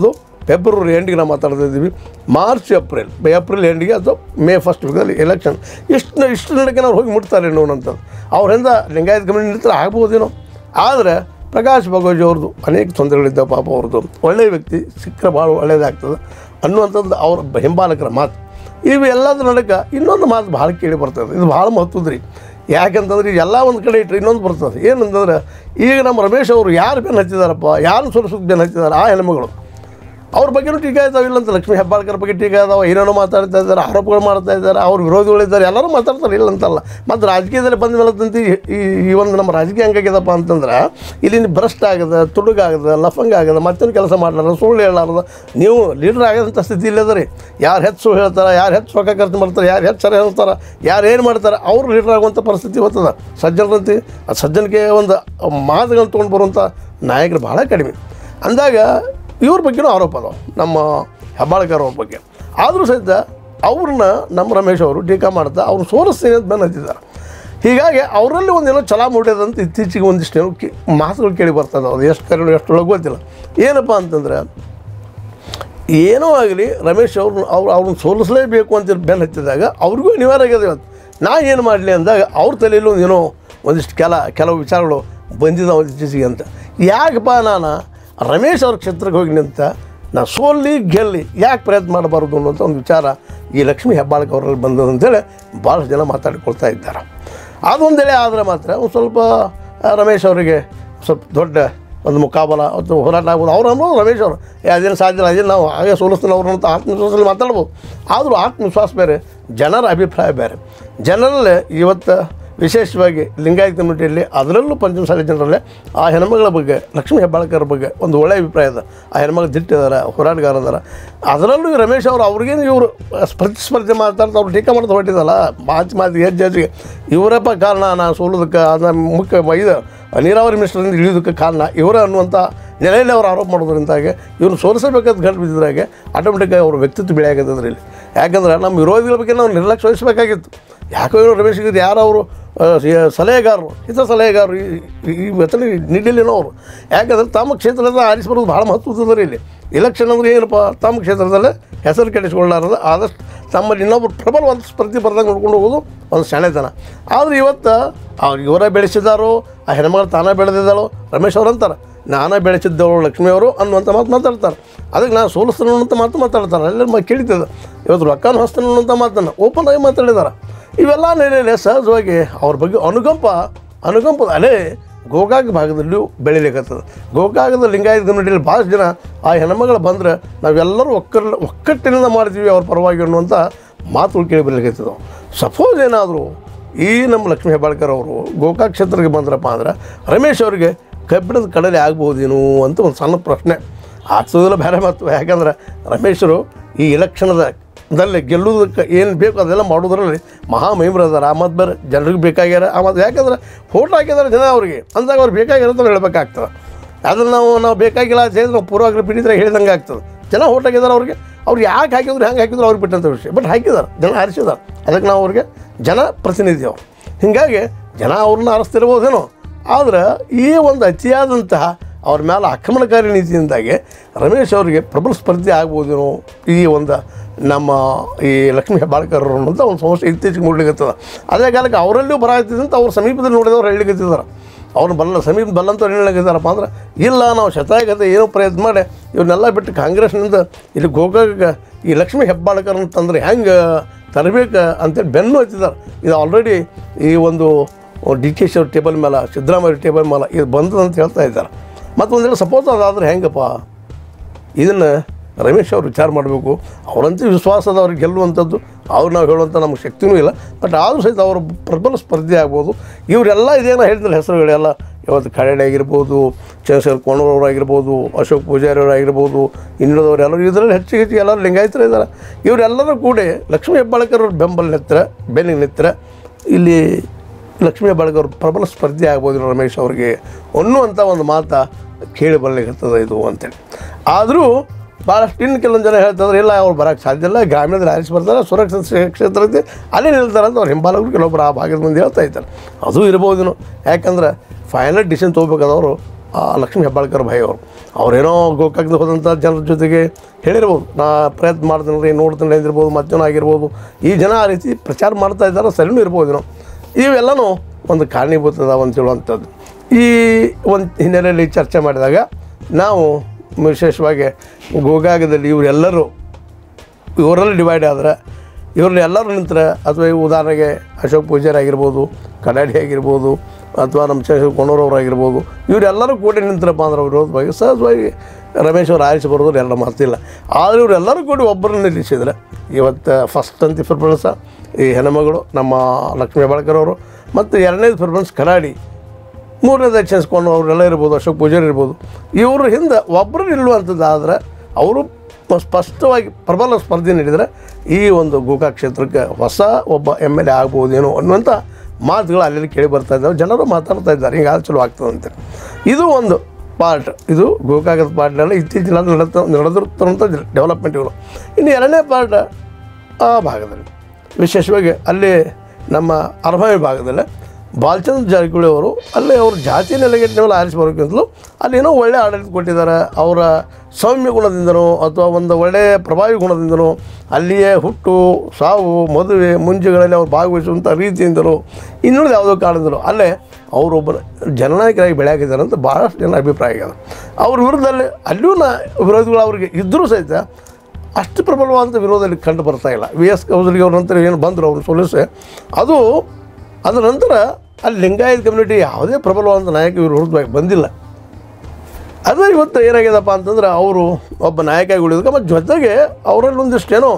ಫೆಬ್ರವರಿ ಎಂಡಿಗೆ ನಾವು ಮಾತಾಡ್ತಾ ಇದ್ದೀವಿ ಮಾರ್ಚ್ ಏಪ್ರಿಲ್ ಏಪ್ರಿಲ್ ಎಂಡಿಗೆ ಅಥವಾ ಮೇ ಫಸ್ಟ್ ವೀಕಲ್ಲಿ ಎಲೆಕ್ಷನ್ ಇಷ್ಟು ಇಷ್ಟು ನಡಕ್ಕೆ ನಾವು ಹೋಗಿ ಮುಟ್ತಾರೆ ಅನ್ನೋವಂಥದ್ದು ಅವರಿಂದ ಲಿಂಗಾಯತ್ ಕಮ್ಯುನಿಟಿ ನಿಂತರ ಆಗ್ಬೋದೇನೋ ಆದರೆ ಪ್ರಕಾಶ್ ಭಗೋಜಿ ಅವ್ರದ್ದು ಅನೇಕ ತೊಂದರೆಗಳಿದ್ದ ಪಾಪ ಅವ್ರದ್ದು ಒಳ್ಳೆಯ ವ್ಯಕ್ತಿ ಸಿಕ್ಕರೆ ಭಾಳ ಒಳ್ಳೆಯದಾಗ್ತದೆ ಅನ್ನುವಂಥದ್ದು ಅವ್ರ ಹಿಂಬಾಲಕರ ಮಾತು ಇವು ಎಲ್ಲದ್ರ ನಡಕ ಇನ್ನೊಂದು ಮಾತು ಭಾಳ ಕೇಳಿ ಬರ್ತದೆ ಇದು ಭಾಳ ಮಹತ್ವದ ರೀ ಯಾಕಂತಂದ್ರೆ ಎಲ್ಲ ಒಂದು ಕಡೆ ಇಟ್ಟರೆ ಇನ್ನೊಂದು ಬರ್ತದೆ ಏನಂತಂದ್ರೆ ಈಗ ನಮ್ಮ ರಮೇಶ್ ಅವರು ಯಾರು ಬೆನ್ನು ಹಚ್ಚಿದಾರಪ್ಪ ಯಾರು ಸುರಸುತ್ತ ಬೆನ್ನು ಹಚ್ಚಿದ್ದಾರೆ ಆ ಹೆಣ್ಮಗಳು ಅವ್ರ ಬಗ್ಗೆನೂ ಟೀಕೆ ಇದಾವೆ ಇಲ್ಲ ಅಂತ ಲಕ್ಷ್ಮೀ ಹೆಬ್ಬಾಳ್ಕರ್ ಬಗ್ಗೆ ಟೀಕೆ ಇದಾವೆ ಏನೇನೋ ಮಾತಾಡ್ತಾ ಇದ್ದಾರೆ ಆರೋಪಗಳು ಮಾಡ್ತಾ ಇದ್ದಾರೆ ಅವ್ರ ವಿರೋಧಿಗಳಿದ್ದಾರೆ ಎಲ್ಲರೂ ಮಾತಾಡ್ತಾರೆ ಇಲ್ಲ ಅಂತಲ್ಲ ಮತ್ತು ರಾಜಕೀಯದಲ್ಲಿ ಬಂದ ಮೇಲೆ ತಂತಿ ಈ ಈ ಒಂದು ನಮ್ಮ ರಾಜಕೀಯ ಹೆಂಗಾಗ್ಯದಪ್ಪ ಅಂತಂದ್ರೆ ಇಲ್ಲಿ ಭ್ರಷ್ಟ ಆಗದ ತುಡುಗಾಗದ ಲಫಂಗ ಆಗದ ಮತ್ತೊಂದು ಕೆಲಸ ಮಾಡ್ಲಾರ ಸುಳ್ಳು ಹೇಳಾರ್ದ ನೀವು ಲೀಡರ್ ಆಗೋದಂಥ ಸ್ಥಿತಿ ಇಲ್ಲದ ರೀ ಯಾರು ಹೆಚ್ಚು ಸುಳ್ಳು ಹೇಳ್ತಾರೆ ಯಾರು ಹೆಚ್ಚು ರೊಕ್ಕ ಖರ್ಚು ಮಾಡ್ತಾರೆ ಯಾರು ಹೆಚ್ಚು ಸರಿ ಹೇಳ್ತಾರೆ ಯಾರು ಏನು ಮಾಡ್ತಾರೆ ಅವ್ರು ಲೀಡರ್ ಆಗುವಂಥ ಪರಿಸ್ಥಿತಿ ಬರ್ತದೆ ಸಜ್ಜನರಂತೆ ಆ ಸಜ್ಜನಿಕೆ ಒಂದು ಮಾತುಗಳನ್ನ ತೊಗೊಂಡು ಬರುವಂಥ ನಾಯಕರು ಭಾಳ ಕಡಿಮೆ ಅಂದಾಗ ಇವ್ರ ಬಗ್ಗೆನೂ ಆರೋಪ ಅದಾವ ನಮ್ಮ ಹೆಬ್ಬಾಳ್ಕರ್ ಅವ್ರ ಬಗ್ಗೆ ಆದರೂ ಸಹಿತ ಅವ್ರನ್ನ ನಮ್ಮ ರಮೇಶ್ ಅವರು ಟೀಕಾ ಮಾಡ್ತಾ ಅವ್ರು ಸೋಲಿಸ್ತೀನಿ ಅಂತ ಬೆನ್ನು ಹತ್ತಿದ್ದಾರೆ ಹೀಗಾಗಿ ಅವರಲ್ಲಿ ಒಂದೇನೋ ಛಲ ಮೂಡ್ಯದಂತ ಇತ್ತೀಚೆಗೆ ಒಂದಿಷ್ಟು ಏನೋ ಕಿ ಮಾತುಗಳು ಕೇಳಿ ಬರ್ತದೆ ಅದು ಎಷ್ಟು ಕರೆ ಎಷ್ಟು ಒಳಗೆ ಗೊತ್ತಿಲ್ಲ ಏನಪ್ಪ ಅಂತಂದ್ರೆ ಏನೋ ಆಗಲಿ ರಮೇಶ್ ಅವ್ರನ್ನ ಅವ್ರು ಅವ್ರನ್ನ ಸೋಲಿಸಲೇಬೇಕು ಅಂತ ಬೆನ್ನು ಹತ್ತಿದಾಗ ಅವ್ರಿಗೂ ಅನಿವಾರ್ಯ ಆಗಿದೆ ಇವತ್ತು ನಾ ಏನು ಮಾಡಲಿ ಅಂದಾಗ ಅವ್ರ ತಲೆಯಲ್ಲಿ ಒಂದು ಏನೋ ಒಂದಿಷ್ಟು ಕೆಲ ಕೆಲವು ವಿಚಾರಗಳು ಬಂದಿದ್ದಾವೆ ಇತ್ತೀಚೆಗೆ ಅಂತ ಯಾಕಪ್ಪ ನಾನು ರಮೇಶ್ ಅವ್ರ ಕ್ಷೇತ್ರಕ್ಕೆ ಹೋಗಿ ನಿಂತ ನಾ ಸೋಲ್ಲಿ ಗೆಲ್ಲಿ ಯಾಕೆ ಪ್ರಯತ್ನ ಮಾಡಬಾರ್ದು ಅನ್ನೋಂಥ ಒಂದು ವಿಚಾರ ಈ ಲಕ್ಷ್ಮೀ ಹೆಬ್ಬಾಳ್ಕ ಅವರಲ್ಲಿ ಬಂದದ್ದು ಅಂತೇಳಿ ಭಾಳಷ್ಟು ಜನ ಮಾತಾಡಿಕೊಳ್ತಾ ಇದ್ದಾರೆ ಅದೊಂದೇಳೆ ಆದರೆ ಮಾತ್ರ ಒಂದು ಸ್ವಲ್ಪ ಆ, ರಮೇಶ್ ಅವರಿಗೆ ಸ್ವಲ್ಪ ದೊಡ್ಡ ಒಂದು ಮುಖಾಬಲ ಅಥವಾ ಹೋರಾಟ ಆಗ್ಬೋದು ಅವ್ರು ಅನ್ನೋದು ರಮೇಶ್ ಅವರು ಏ ಅದೇನು ಸಾಧ್ಯ ಇಲ್ಲ ಅದೇನು ನಾವು ಹಾಗೆ ಸೋಲಿಸ್ತೀನಿ ಅವ್ರು ಅಂತ ಆತ್ಮವಿಶ್ವಾಸದಲ್ಲಿ ಮಾತಾಡ್ಬೋದು ಆದರೂ ಆತ್ಮವಿಶ್ವಾಸ ಬೇರೆ ಜನರ ಅಭಿಪ್ರಾಯ ಬೇರೆ ಜನರಲ್ಲಿ ಇವತ್ತು ವಿಶೇಷವಾಗಿ ಲಿಂಗಾಯತ ಕಮ್ಯುನಿಟಿಯಲ್ಲಿ ಅದರಲ್ಲೂ ಪಂಚಮಸಾಲಿ ಜನರಲ್ಲೇ ಆ ಹೆಣ್ಮಗಳ ಬಗ್ಗೆ ಲಕ್ಷ್ಮೀ ಹೆಬ್ಬಾಳ್ಕರ್ ಬಗ್ಗೆ ಒಂದು ಒಳ್ಳೆಯ ಅಭಿಪ್ರಾಯ ಇದೆ ಆ ಹೆಣ್ಮಗಳು ದಿಟ್ಟಿದ್ದಾರೆ ಹೋರಾಟಗಾರ ಅದಾರ ಅದರಲ್ಲೂ ಈ ರಮೇಶ್ ಅವರು ಅವ್ರಿಗೇನು ಇವರು ಪ್ರತಿಸ್ಪರ್ಧೆ ಮಾತಾಡ್ತಾ ಅವ್ರು ಟೀಕಾ ಮಾಡ್ತಾ ಹೊಟ್ಟಿದ್ದಲ್ಲ ಮಾತು ಮಾತು ಹೆಜ್ಜೆ ಹೆಜ್ಜೆಗೆ ಇವರಪ್ಪ ಕಾರಣ ನಾನು ಸೋಲೋದಕ್ಕೆ ಅದನ್ನ ಮುಖ್ಯ ಇದು ನೀರಾವರಿ ಮಿನಿಸ್ಟರಿಂದ ಇಳಿಯೋದಕ್ಕೆ ಕಾರಣ ಇವರೇ ಅನ್ನುವಂಥ ನೆಲೆಯಲ್ಲಿ ಅವ್ರು ಆರೋಪ ಮಾಡೋದ್ರಿಂದಾಗೆ ಇವ್ರು ಸೋಲಿಸಬೇಕಂತ ಗಂಟು ಬಿದ್ದಿದ್ರಾಗೆ ಆಟೋಮೆಟಿಕ್ಕಾಗಿ ಅವ್ರ ವ್ಯಕ್ತಿತ್ವ ಬೆಳೆ ಆಗತ್ತದ್ರಿ ಇಲ್ಲಿ ಯಾಕಂದ್ರೆ ನಮ್ಮ ವಿರೋಧಿಗಳ ಬಗ್ಗೆ ನಾವು ನಿರ್ಲಕ್ಷ್ಯ ವಹಿಸಬೇಕಾಗಿತ್ತು ಯಾಕೋ ಇವರು ರಮೇಶ್ ಗಿರಿ ಯಾರು ಅವರು ಸಲಹೆಗಾರರು ಹಿತ ಸಲಹೆಗಾರರು ಈ- ಈ- ಈ ವೆತನ ನಿಡಿಲೇನೋ ಅವರು ಯಾಕಂದ್ರೆ ತಮ್ಮ ಕ್ಷೇತ್ರದ ಆರಿಸಿ ಬರೋದು ಭಾಳ ಮಹತ್ವದ ರೀ ಇಲ್ಲಿ ಎಲೆಕ್ಷನ್ ಅಂದ್ರೆ ಏನಪ್ಪ ತಮ್ಮ ಕ್ಷೇತ್ರದಲ್ಲೇ ಹೆಸರು ಕೆಡಿಸ್ಕೊಳ್ಳಾರದು ಆದಷ್ಟು ತಮ್ಮಲ್ಲಿ ಇನ್ನೊಬ್ರು ಪ್ರಬಲ ಒಂದು ಸ್ಪರ್ಧೆ ಬರ್ದಂಗೆ ನೋಡ್ಕೊಂಡು ಹೋಗೋದು ಒಂದು ಶಾಣೆತನ ಆದರೆ ಇವತ್ತು ಅವ್ರು ಇವರೇ ಬೆಳೆಸಿದಾರೋ ಆ ಹೆಣ್ಮಗಳು ತಾನೇ ಬೆಳೆದಿದ್ದಾಳೋ ರಮೇಶ್ ಅವ್ರು ಅಂತಾರೆ ನಾನೇ ಬೆಳೆಸಿದ್ದವಳು ಲಕ್ಷ್ಮಿ ಅವರು ಅನ್ನುವಂಥ ಮಾತು ಮಾತಾಡ್ತಾರೆ ಅದಕ್ಕೆ ನಾನು ಸೋಲಿಸ್ತಾನೆ ಅನ್ನೋಂಥ ಮಾತು ಮಾತಾಡ್ತಾರೆ ಎಲ್ಲರೂ ಮ ಕೇಳಿದ್ದದು ಇವತ್ತು ರೊಕ್ಕನ ಹೊಸ್ತಾನೆ ಅನ್ನೋಂಥ ಮಾತನ್ನು ಓಪನ್ ಆಗಿ ಮಾತಾಡಿದ್ದಾರೆ ಇವೆಲ್ಲ ನೆಲೆಯಲ್ಲಿ ಸಹಜವಾಗಿ ಅವ್ರ ಬಗ್ಗೆ ಅನುಕಂಪ ಅನುಕಂಪದ ಅಲೆ ಗೋಕಾಕ್ ಭಾಗದಲ್ಲೂ ಬೆಳಿಲಿಕ್ಕತ್ತದ ಗೋಕಾಕದ ಲಿಂಗಾಯತ ಕಮ್ಯುನಿಟಿಯಲ್ಲಿ ಭಾಳಷ್ಟು ಜನ ಆ ಹೆಣ್ಮಗಳು ಬಂದರೆ ನಾವೆಲ್ಲರೂ ಒಕ್ಕರ್ ಒಕ್ಕಟ್ಟಿನಿಂದ ಮಾಡ್ತೀವಿ ಅವ್ರ ಪರವಾಗಿ ಅನ್ನುವಂಥ ಮಾತುಗಳು ಕೇಳಿ ಬರ್ಲಿಕ್ಕತ್ತದ ಸಪೋಸ್ ಏನಾದರೂ ಈ ನಮ್ಮ ಲಕ್ಷ್ಮೀ ಹೆಬ್ಬಾಳ್ಕರ್ ಅವರು ಗೋಕಾಕ್ ಕ್ಷೇತ್ರಕ್ಕೆ ಬಂದ್ರಪ್ಪ ಅಂದ್ರೆ ರಮೇಶ್ ಅವರಿಗೆ ಕಬ್ಬಿಣದ ಕಡಲೆ ಆಗ್ಬೋದೇನು ಅಂತ ಒಂದು ಸಣ್ಣ ಪ್ರಶ್ನೆ ಆಗ್ತದಿಲ್ಲ ಬೇರೆ ಮಾತು ಯಾಕಂದ್ರೆ ರಮೇಶರು ಈ ಎಲೆಕ್ಷನದ ದಲ್ಲಿ ಗೆಲ್ಲುವುದಕ್ಕೆ ಏನು ಬೇಕು ಅದೆಲ್ಲ ಮಾಡೋದ್ರಲ್ಲಿ ಮಹಾ ಮಹಿಮ್ರ ಅದಾರ ಆ ಮತ್ತು ಬೇರೆ ಜನರಿಗೆ ಬೇಕಾಗ್ಯಾರ ಆ ಮತ್ತು ಯಾಕಂದ್ರೆ ಫೋಟೋ ಹಾಕಿದಾರೆ ಜನ ಅವ್ರಿಗೆ ಅಂದಾಗ ಅವ್ರು ಬೇಕಾಗಿರೋದು ನಾವು ಹೇಳ್ಬೇಕಾಗ್ತದೆ ಅದನ್ನು ನಾವು ನಾವು ಬೇಕಾಗಿಲ್ಲ ಅಂತ ಹೇಳಿದ್ರೆ ನಾವು ಪೂರ್ವಾಗ್ರ ಪೀಡಿದ್ರೆ ಹೇಳಿದಂಗೆ ಆಗ್ತದೆ ಜನ ಓಟ್ ಹಾಕಿದಾರೆ ಅವ್ರಿಗೆ ಅವ್ರು ಯಾಕೆ ಹಾಕಿದ್ರು ಹೆಂಗೆ ಹಾಕಿದ್ರು ಅವ್ರಿಗೆ ಬಿಟ್ಟಂಥ ವಿಷಯ ಬಟ್ ಹಾಕಿದ್ದಾರೆ ಜನ ಆರಿಸಿದ್ದಾರೆ ಅದಕ್ಕೆ ನಾವು ಅವ್ರಿಗೆ ಜನ ಪ್ರತಿನಿಧಿ ಅವ್ರು ಹೀಗಾಗಿ ಜನ ಅವ್ರನ್ನ ಆರಿಸ್ತಿರ್ಬೋದೇನೋ ಆದ್ರೆ ಈ ಒಂದು ಅತಿಯಾದಂತಹ ಅವ್ರ ಮೇಲೆ ಆಕ್ರಮಣಕಾರಿ ನೀತಿಯಿಂದಾಗಿ ರಮೇಶ್ ಅವರಿಗೆ ಪ್ರಬಲ ಸ್ಪರ್ಧೆ ಆಗ್ಬೋದೇನೋ ಈ ಒಂದು ನಮ್ಮ ಈ ಲಕ್ಷ್ಮೀ ಹೆಬ್ಬಾಳ್ಕರ್ ಅನ್ನೋಂಥ ಒಂದು ಸಮಸ್ಯೆ ಇತ್ತೀಚೆಗೆ ಮೂಡ್ಲಿಕ್ಕತ್ತದ ಅದೇ ಕಾಲಕ್ಕೆ ಅವರಲ್ಲೂ ಬರಾಗ್ತಿದೆ ಅಂತ ಅವ್ರ ಸಮೀಪದಲ್ಲಿ ನೋಡಿದವ್ರು ಹೇಳಿಕತ್ತಿದ್ದಾರೆ ಅವ್ರು ಬಲ್ಲ ಸಮೀಪ ಬಲ್ಲಂತವ್ರು ಏನು ಹೇಳಿದಾರಪ್ಪ ಅಂದ್ರೆ ಇಲ್ಲ ನಾವು ಶತಾಯಗತೆ ಏನೋ ಪ್ರಯತ್ನ ಮಾಡಿ ಇವನ್ನೆಲ್ಲ ಬಿಟ್ಟು ಕಾಂಗ್ರೆಸ್ನಿಂದ ಇಲ್ಲಿ ಗೋಕಾಕ ಈ ಲಕ್ಷ್ಮೀ ಹೆಬ್ಬಾಳ್ಕರ್ ಅಂತಂದ್ರೆ ಹೆಂಗೆ ತರಬೇಕು ಅಂತೇಳಿ ಬೆನ್ನು ಹತ್ತಿದ್ದಾರೆ ಇದು ಆಲ್ರೆಡಿ ಈ ಒಂದು ಡಿ ಕೆ ಶಿ ಅವ್ರ ಟೇಬಲ್ ಮೇಲೆ ಸಿದ್ದರಾಮಯ್ಯ ಟೇಬಲ್ ಮೇಲೆ ಇದು ಬಂದದ ಅಂತ ಹೇಳ್ತಾ ಇದ್ದಾರೆ ಮತ್ತು ಒಂದೇಳು ಸಪೋಸ್ ಅದಾದ್ರೆ ಹೆಂಗಪ್ಪ ಇದನ್ನು ರಮೇಶ್ ಅವ್ರು ವಿಚಾರ ಮಾಡಬೇಕು ಅವರಂತೂ ವಿಶ್ವಾಸದ ಅವ್ರಿಗೆ ಗೆಲ್ಲುವಂಥದ್ದು ಅವ್ರು ನಾವು ಹೇಳುವಂಥ ನಮ್ಗೆ ಶಕ್ತಿನೂ ಇಲ್ಲ ಬಟ್ ಆದರೂ ಸಹಿತ ಅವರು ಪ್ರಬಲ ಸ್ಪರ್ಧೆ ಆಗ್ಬೋದು ಇವರೆಲ್ಲ ಇದೇನೋ ಹೇಳಿದ್ರೆ ಹೆಸರುಗಳೆಲ್ಲ ಇವತ್ತು ಕಡೆಡೆ ಆಗಿರ್ಬೋದು ಚಂದ್ರಶೇಖರ್ ಕೋಣೂರವ್ರು ಆಗಿರ್ಬೋದು ಅಶೋಕ್ ಪೂಜಾರಿ ಅವರು ಆಗಿರ್ಬೋದು ಇನ್ನುಳಿದವರು ಎಲ್ಲರೂ ಇದರಲ್ಲಿ ಹೆಚ್ಚು ಹೆಚ್ಚು ಎಲ್ಲರೂ ಲಿಂಗಾಯತರು ಇದ್ದಾರೆ ಇವರೆಲ್ಲರೂ ಕೂಡ ಲಕ್ಷ್ಮೀ ಹೆಬ್ಬಾಳ್ಕರ್ ಅವ್ರ ಬೆಂಬಲ ನಿತ್ರ ಬೆನ್ನಿಗೆ ನಿತ್ರ ಇಲ್ಲಿ ಲಕ್ಷ್ಮೀ ಹೆಬ್ಬಾಳ್ಕರ್ ಪ್ರಬಲ ಸ್ಪರ್ಧೆ ಆಗ್ಬೋದು ರಮೇಶ್ ಅವ್ರಿಗೆ ಅನ್ನುವಂಥ ಒಂದು ಮಾತು ಕೇಳಿ ಬರ್ಲಿಕ್ಕತ್ತದ ಇದು ಅಂತೇಳಿ ಆದರೂ ಭಾಳಷ್ಟು ಇನ್ನು ಕೆಲವೊಂದು ಜನ ಹೇಳ್ತಾರೆ ಇಲ್ಲ ಅವ್ರು ಬರೋಕ್ಕೆ ಸಾಧ್ಯ ಇಲ್ಲ ಗ್ರಾಮೀಣದಲ್ಲಿ ಆರಿಸಿ ಬರ್ತಾರೆ ಸುರಕ್ಷಿತ ಕ್ಷೇ- ಕ್ಷೇತ್ರ ಐತಿ ಅಲ್ಲೇ ನಿಲ್ತಾರೆ ಅಂತ ಅವ್ರು ಹಿಂಬಾಲಕರು ಕೆಲವೊಬ್ಬರು ಆ ಭಾಗದ ಮಂದಿ ಹೇಳ್ತಾ ಇದ್ದಾರೆ ಅದು ಇರ್ಬೋದೇನೋ ಯಾಕಂದ್ರೆ ಫೈನಲ್ ಡಿಸಿಷನ್ ತೊಗೋಬೇಕಾದವರು ಆ, ಲಕ್ಷ್ಮೀ ಹೆಬ್ಬಾಳ್ಕರ್ ಭಾಯಿ ಅವರು ಅವರೇನೋ ಗೋಕಾಕದ ಹೋದಂಥ ಜನರ ಜೊತೆಗೆ ಹೇಳಿರ್ಬೋದು ನಾ ಪ್ರಯತ್ನ ಮಾಡ್ತೀನಿ ನೋಡ್ತೀನಿ ಅಂದಿರ್ಬೋದು ಮತ್ತೇನೋ ಆಗಿರ್ಬೋದು ಈ ಜನ ಆ ರೀತಿ ಪ್ರಚಾರ ಮಾಡ್ತಾ ಇದ್ದಾರೆ ಸರಿನೂ ಇರ್ಬೋದೇನೋ ಇವೆಲ್ಲನೂ ಒಂದು ಕಾರಣೀಭೂತದ ಅಂತ ಹೇಳುವಂಥದ್ದು ಈ ಒಂದು ಹಿನ್ನೆಲೆಯಲ್ಲಿ ಚರ್ಚೆ ಮಾಡಿದಾಗ ನಾವು ವಿಶೇಷವಾಗಿ ಗೋಗಾಗದಲ್ಲಿ ಇವರೆಲ್ಲರೂ ಇವರಲ್ಲಿ ಡಿವೈಡ್ ಆದ್ರೆ ಇವ್ರನ್ನ ಎಲ್ಲರೂ ನಿಂತರೆ ಅಥವಾ ಈ ಉದಾಹರಣೆಗೆ ಅಶೋಕ್ ಪೂಜಾರಿ ಆಗಿರ್ಬೋದು ಕಡಾಡಿ ಆಗಿರ್ಬೋದು ಅಥವಾ ನಮ್ಮ ಚಂದ್ರಶೇಖರ್ ಅವ್ರು ಆಗಿರ್ಬೋದು ಇವರೆಲ್ಲರೂ ಕೂಡಿ ನಿಂತರಪ್ಪ ಅಂದ್ರೆ ವಿರೋಧವಾಗಿ ಸಹಜವಾಗಿ ರಮೇಶ್ ಅವ್ರು ಆರಿಸಿ ಬರೋದು ಎಲ್ಲ ಮಾತಿಲ್ಲ ಆದರೆ ಇವರೆಲ್ಲರೂ ಕೂಡಿ ಒಬ್ಬರನ್ನ ನಿಲ್ಲಿಸಿದ್ರೆ ಇವತ್ತು ಫಸ್ಟ್ ಅಂತ ಪ್ರಿಫರೆನ್ಸ ಈ ಹೆಣ್ಮಗಳು ನಮ್ಮ ಲಕ್ಷ್ಮೀ ಹೆಬ್ಬಾಳ್ಕರ್ ಅವರು ಮತ್ತು ಎರಡನೇದು ಪ್ರಿಫರೆನ್ಸ್ ಕಡಾಡಿ ಮೂರನೇದು ಎಚ್ಚರಿಸ್ಕೊಂಡು ಅವರೆಲ್ಲ ಇರ್ಬೋದು ಅಶೋಕ್ ಪೂಜಾರಿ ಇರ್ಬೋದು ಇವರು ಹಿಂದೆ ಒಬ್ಬರು ನಿಲ್ಲುವಂಥದ್ದಾದ್ರೆ ಅವರು ಪ- ಸ್ಪಷ್ಟವಾಗಿ ಪ್ರಬಲ ಸ್ಪರ್ಧೆ ನೀಡಿದರೆ ಈ ಒಂದು ಗೋಕಾಕ್ ಕ್ಷೇತ್ರಕ್ಕೆ ಹೊಸ ಒಬ್ಬ ಎಮ್ ಎಲ್ ಎ ಆಗ್ಬೋದೇನೋ ಅನ್ನುವಂಥ ಮಾತುಗಳು ಅಲ್ಲಿ ಕೇಳಿ ಬರ್ತಾ ಇದ್ದಾವೆ ಜನರು ಮಾತಾಡ್ತಾ ಇದ್ದಾರೆ ಹಿಂಗೆ ಆದ ಚಲೋ ಆಗ್ತದೆ ಅಂತೇಳಿ ಇದು ಒಂದು ಪಾರ್ಟ್ ಇದು ಗೋಕಾಕದ ಪಾರ್ಟ್ನೆಲ್ಲ ಇತ್ತೀಚಿನ ನಡೆದ ನಡೆದಿರ್ತಂಥ ಡೆವಲಪ್ಮೆಂಟ್ಗಳು ಇನ್ನು ಎರಡನೇ ಪಾರ್ಟ್ ಆ ಭಾಗದಲ್ಲಿ ವಿಶೇಷವಾಗಿ ಅಲ್ಲಿ ನಮ್ಮ ಅರಭಾವಿ ಭಾಗದಲ್ಲಿ ಬಾಲಚಂದ್ರ ಜಾರಕಿಹೊಳಿ ಅವರು ಅಲ್ಲಿ ಅವ್ರ ಜಾತಿ ನೆಲೆಗಟ್ಟಿನ ಆರಿಸಿ ಬರೋಕ್ಕಿಂತಲೂ ಅಲ್ಲಿ ಏನೋ ಒಳ್ಳೆ ಆಡಳಿತ ಕೊಟ್ಟಿದ್ದಾರೆ ಅವರ ಸೌಮ್ಯ ಗುಣದಿಂದನೋ ಅಥವಾ ಒಂದು ಒಳ್ಳೆಯ ಪ್ರಭಾವಿ ಗುಣದಿಂದನೋ ಅಲ್ಲಿಯೇ ಹುಟ್ಟು ಸಾವು ಮದುವೆ ಮುಂಜೆಗಳಲ್ಲಿ ಅವ್ರು ಭಾಗವಹಿಸುವಂಥ ರೀತಿಯಿಂದಲೋ ಇನ್ನುಳಿದ ಯಾವುದೋ ಕಾರಣದಿಂದಲೋ ಅಲ್ಲೇ ಅವರೊಬ್ಬರು ಜನನಾಯಕರಾಗಿ ಬೆಳೆಯಾಗಿದ್ದಾರೆ ಅಂತ ಭಾಳಷ್ಟು ಜನ ಅಭಿಪ್ರಾಯ ಆಗ್ಯದ ಅವ್ರ ವಿರುದ್ಧದಲ್ಲಿ ಅಲ್ಲಿಯೂ ನಾ ವಿರೋಧಿಗಳು ಅವ್ರಿಗೆ ಇದ್ದರೂ ಸಹಿತ ಅಷ್ಟು ಪ್ರಬಲವಾದಂಥ ವಿರೋಧದಲ್ಲಿ ಕಂಡು ಬರ್ತಾ ಇಲ್ಲ ವಿ ಎಸ್ ಕೌಸಲಿಗೆ ಅವ್ರ ನಂತರ ಏನು ಬಂದರು ಅವ್ರನ್ನ ಸೋಲಿಸಿ ಅದು ಅದರ ನಂತರ ಅಲ್ಲಿ ಲಿಂಗಾಯತ್ ಕಮ್ಯುನಿಟಿ ಯಾವುದೇ ಪ್ರಬಲವಾದಂಥ ನಾಯಕ ಇವ್ರ ವಿರುದ್ಧವಾಗಿ ಬಂದಿಲ್ಲ ಅದು ಇವತ್ತು ಏನಾಗ್ಯದಪ್ಪ ಅಂತಂದ್ರೆ ಅವರು ಒಬ್ಬ ನಾಯಕ ಉಳಿದಕ್ಕೆ ಮತ್ತು ಜೊತೆಗೆ ಅವರಲ್ಲಿ ಒಂದಿಷ್ಟೇನೋ